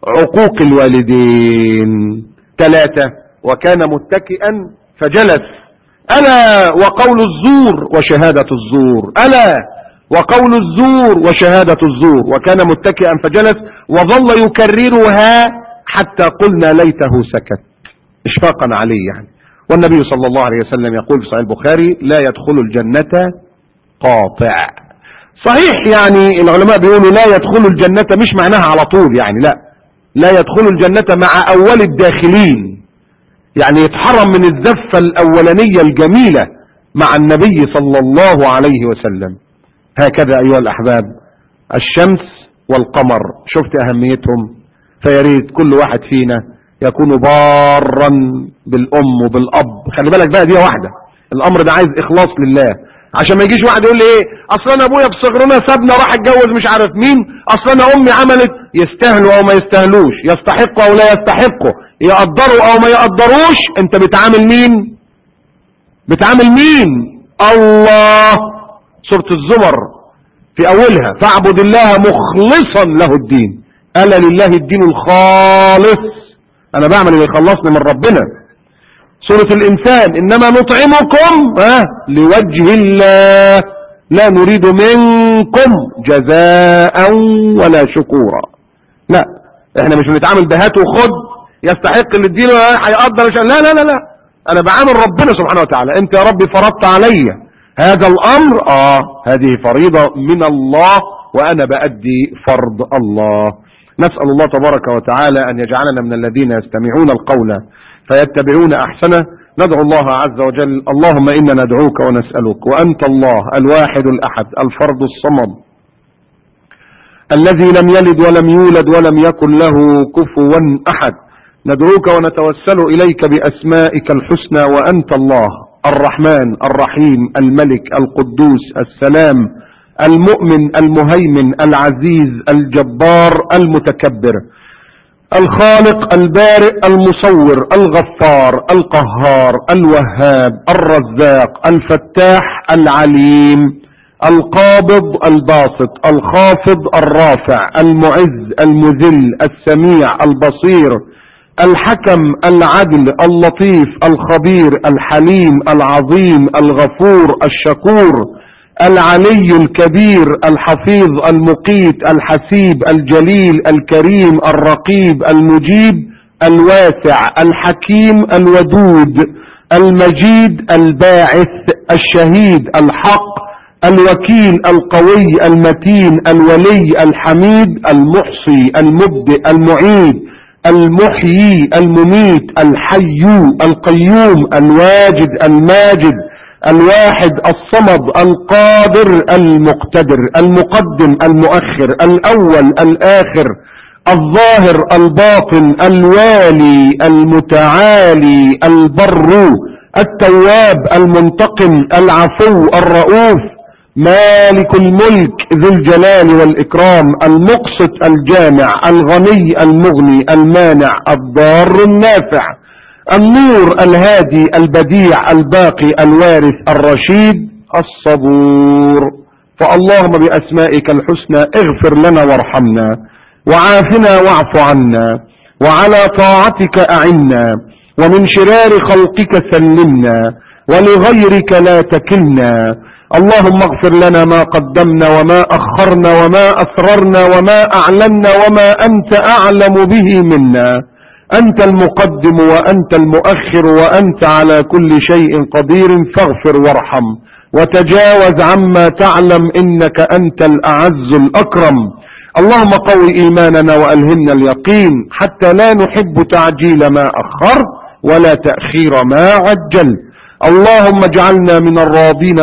عقوق الوالدين ثلاثة وكان متكئا فجلس ألا وقول الزور وشهادة الزور ألا وقول الزور وشهادة الزور وكان متكئا فجلس وظل يكررها حتى قلنا ليته سكت اشفاقا عليه يعني والنبي صلى الله عليه وسلم يقول في صحيح البخاري لا يدخل الجنة قاطع صحيح يعني العلماء بيقولوا لا يدخل الجنة مش معناها على طول يعني لا لا يدخل الجنة مع أول الداخلين يعني يتحرم من الزفة الأولانية الجميلة مع النبي صلى الله عليه وسلم هكذا أيها الأحباب الشمس والقمر شفت أهميتهم فياريت كل واحد فينا يكون بارا بالأم وبالأب خلي بالك بقى دي واحدة الأمر ده عايز إخلاص لله عشان ما يجيش واحد يقول لي ايه اصل انا ابويا في صغرنا سابنا راح اتجوز مش عارف مين اصل انا امي عملت يستاهلوا او ما يستاهلوش يستحقوا او لا يستحقوا يقدروا او ما يقدروش انت بتعامل مين بتعامل مين الله سورة الزمر في اولها فاعبد الله مخلصا له الدين الا لله الدين الخالص انا بعمل اللي يخلصني من ربنا سورة الإنسان إنما نطعمكم ها لوجه الله لا نريد منكم جزاء ولا شكورا لا احنا مش بنتعامل بهات وخد يستحق اللي اديله هيقدر لا لا لا لا انا بعامل ربنا سبحانه وتعالى انت يا ربي فرضت علي هذا الامر اه هذه فريضة من الله وانا بأدي فرض الله نسأل الله تبارك وتعالى ان يجعلنا من الذين يستمعون القول فيتبعون احسنه ندعو الله عز وجل اللهم انا ندعوك ونسألك وانت الله الواحد الاحد الفرد الصمد الذي لم يلد ولم يولد ولم يكن له كفوا احد ندعوك ونتوسل اليك باسمائك الحسنى وانت الله الرحمن الرحيم الملك القدوس السلام المؤمن المهيمن العزيز الجبار المتكبر الخالق البارئ المصور الغفار القهار الوهاب الرزاق الفتاح العليم القابض الباسط الخافض الرافع المعز المذل السميع البصير الحكم العدل اللطيف الخبير الحليم العظيم الغفور الشكور العلي الكبير الحفيظ المقيت الحسيب الجليل الكريم الرقيب المجيب الواسع الحكيم الودود المجيد الباعث الشهيد الحق الوكيل القوي المتين الولي الحميد المحصي المبدئ المعيد المحيي المميت الحي القيوم الواجد الماجد الواحد الصمد القادر المقتدر المقدم المؤخر الأول الآخر الظاهر الباطن الوالي المتعالي البر التواب المنتقم العفو الرؤوف مالك الملك ذو الجلال والإكرام المقسط الجامع الغني المغني المانع الضار النافع النور الهادي البديع الباقي الوارث الرشيد الصبور فاللهم بأسمائك الحسنى اغفر لنا وارحمنا وعافنا واعف عنا وعلى طاعتك أعنا ومن شرار خلقك سلمنا ولغيرك لا تكلنا اللهم اغفر لنا ما قدمنا وما أخرنا وما أسررنا وما أعلنا وما أنت أعلم به منا أنت المقدم وأنت المؤخر وأنت على كل شيء قدير فاغفر وارحم وتجاوز عما تعلم إنك أنت الأعز الأكرم اللهم قوي إيماننا وألهمنا اليقين حتى لا نحب تعجيل ما أخرت ولا تأخير ما عجلت اللهم اجعلنا من الراضين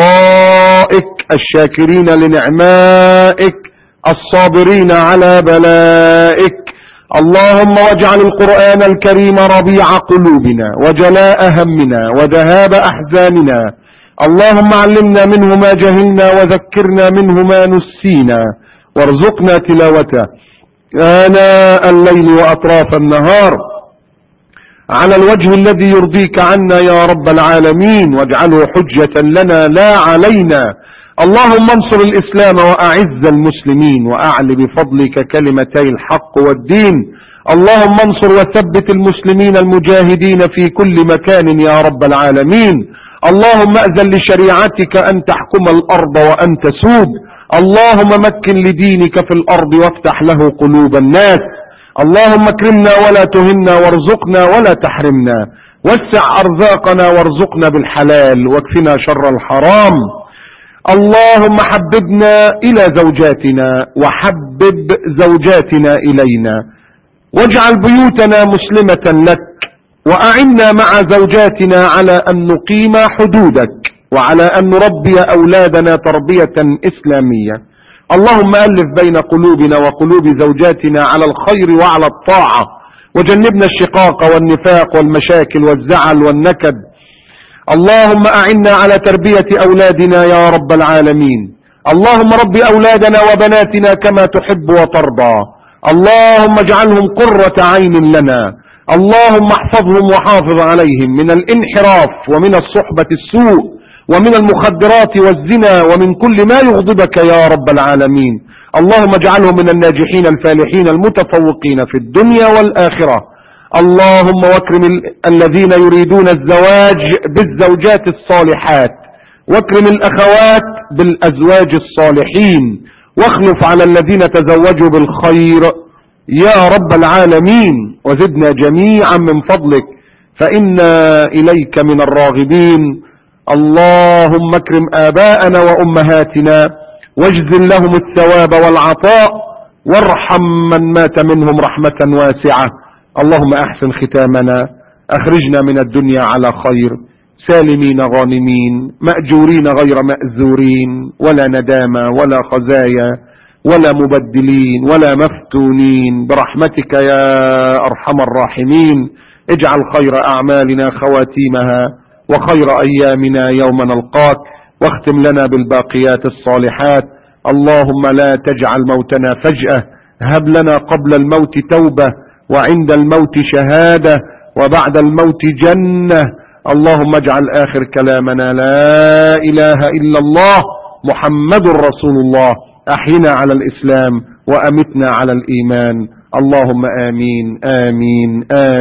بقضائك الشاكرين لنعمائك الصابرين على بلائك اللهم واجعل القرآن الكريم ربيع قلوبنا وجلاء همنا وذهاب أحزاننا اللهم علمنا منه ما جهلنا وذكرنا منه ما نسينا وارزقنا تلاوته آناء الليل وأطراف النهار على الوجه الذي يرضيك عنا يا رب العالمين واجعله حجة لنا لا علينا اللهم انصر الإسلام وأعز المسلمين وأعل بفضلك كلمتي الحق والدين اللهم انصر وثبت المسلمين المجاهدين في كل مكان يا رب العالمين اللهم أذن لشريعتك أن تحكم الأرض وأن تسود اللهم مكن لدينك في الأرض وافتح له قلوب الناس اللهم اكرمنا ولا تهنا وارزقنا ولا تحرمنا وسع أرزاقنا وارزقنا بالحلال واكفنا شر الحرام اللهم حببنا إلى زوجاتنا وحبب زوجاتنا إلينا واجعل بيوتنا مسلمة لك وأعنا مع زوجاتنا على أن نقيم حدودك وعلى أن نربي أولادنا تربية إسلامية اللهم ألف بين قلوبنا وقلوب زوجاتنا على الخير وعلى الطاعة وجنبنا الشقاق والنفاق والمشاكل والزعل والنكد اللهم أعنا على تربية أولادنا يا رب العالمين اللهم رب أولادنا وبناتنا كما تحب وترضى اللهم اجعلهم قرة عين لنا اللهم احفظهم وحافظ عليهم من الانحراف ومن الصحبة السوء ومن المخدرات والزنا ومن كل ما يغضبك يا رب العالمين اللهم اجعلهم من الناجحين الفالحين المتفوقين في الدنيا والآخرة اللهم واكرم الذين يريدون الزواج بالزوجات الصالحات واكرم الأخوات بالأزواج الصالحين واخلف على الذين تزوجوا بالخير يا رب العالمين وزدنا جميعا من فضلك فإنا إليك من الراغبين اللهم اكرم آباءنا وأمهاتنا واجزل لهم الثواب والعطاء وارحم من مات منهم رحمة واسعة اللهم احسن ختامنا اخرجنا من الدنيا على خير سالمين غانمين مأجورين غير مأزورين ولا ندامة ولا خزايا ولا مبدلين ولا مفتونين برحمتك يا ارحم الراحمين اجعل خير اعمالنا خواتيمها وخير ايامنا يوم نلقاك واختم لنا بالباقيات الصالحات اللهم لا تجعل موتنا فجأة هب لنا قبل الموت توبة وعند الموت شهادة وبعد الموت جنة اللهم اجعل آخر كلامنا لا إله إلا الله محمد رسول الله أحينا على الإسلام وأمتنا على الإيمان اللهم آمين آمين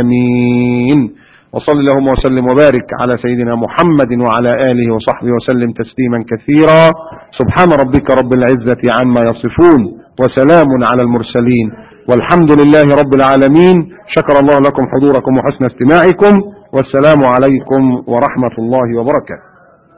آمين وصل اللهم وسلم وبارك على سيدنا محمد وعلى آله وصحبه وسلم تسليما كثيرا سبحان ربك رب العزة عما يصفون وسلام على المرسلين والحمد لله رب العالمين شكر الله لكم حضوركم وحسن استماعكم والسلام عليكم ورحمة الله وبركاته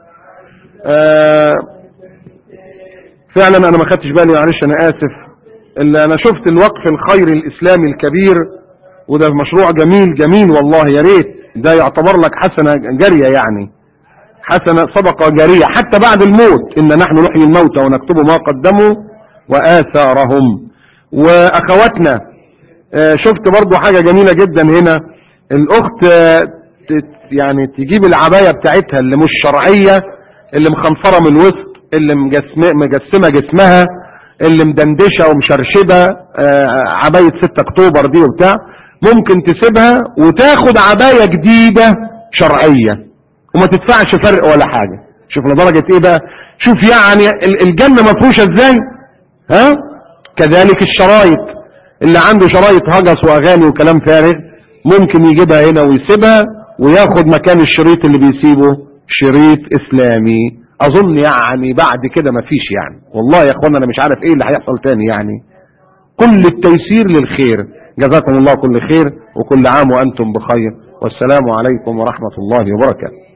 آه فعلا انا ما خدتش بالي معلش انا اسف اللي انا شفت الوقف الخيري الاسلامي الكبير وده مشروع جميل جميل والله يا ريت ده يعتبر لك حسنة جارية يعني حسنة صدقة جارية حتى بعد الموت إن نحن نحيي الموتى ونكتب ما قدموا وآثارهم وأخواتنا شفت برضو حاجة جميلة جدا هنا الأخت يعني تجيب العباية بتاعتها اللي مش شرعية اللي مخنصرة من الوسط اللي مجسمة جسمها اللي مدندشة ومشرشبة عباية 6 اكتوبر دي وبتاع ممكن تسيبها وتاخد عباية جديدة شرعية وما تدفعش فرق ولا حاجة شوف لدرجة ايه بقى شوف يعني الجنة مفروشة ازاي ها كذلك الشرايط اللي عنده شرايط هجس واغاني وكلام فارغ ممكن يجيبها هنا ويسيبها وياخد مكان الشريط اللي بيسيبه شريط اسلامي اظن يعني بعد كده مفيش يعني والله يا اخوانا انا مش عارف ايه اللي هيحصل تاني يعني كل التيسير للخير جزاكم الله كل خير وكل عام وأنتم بخير والسلام عليكم ورحمة الله وبركاته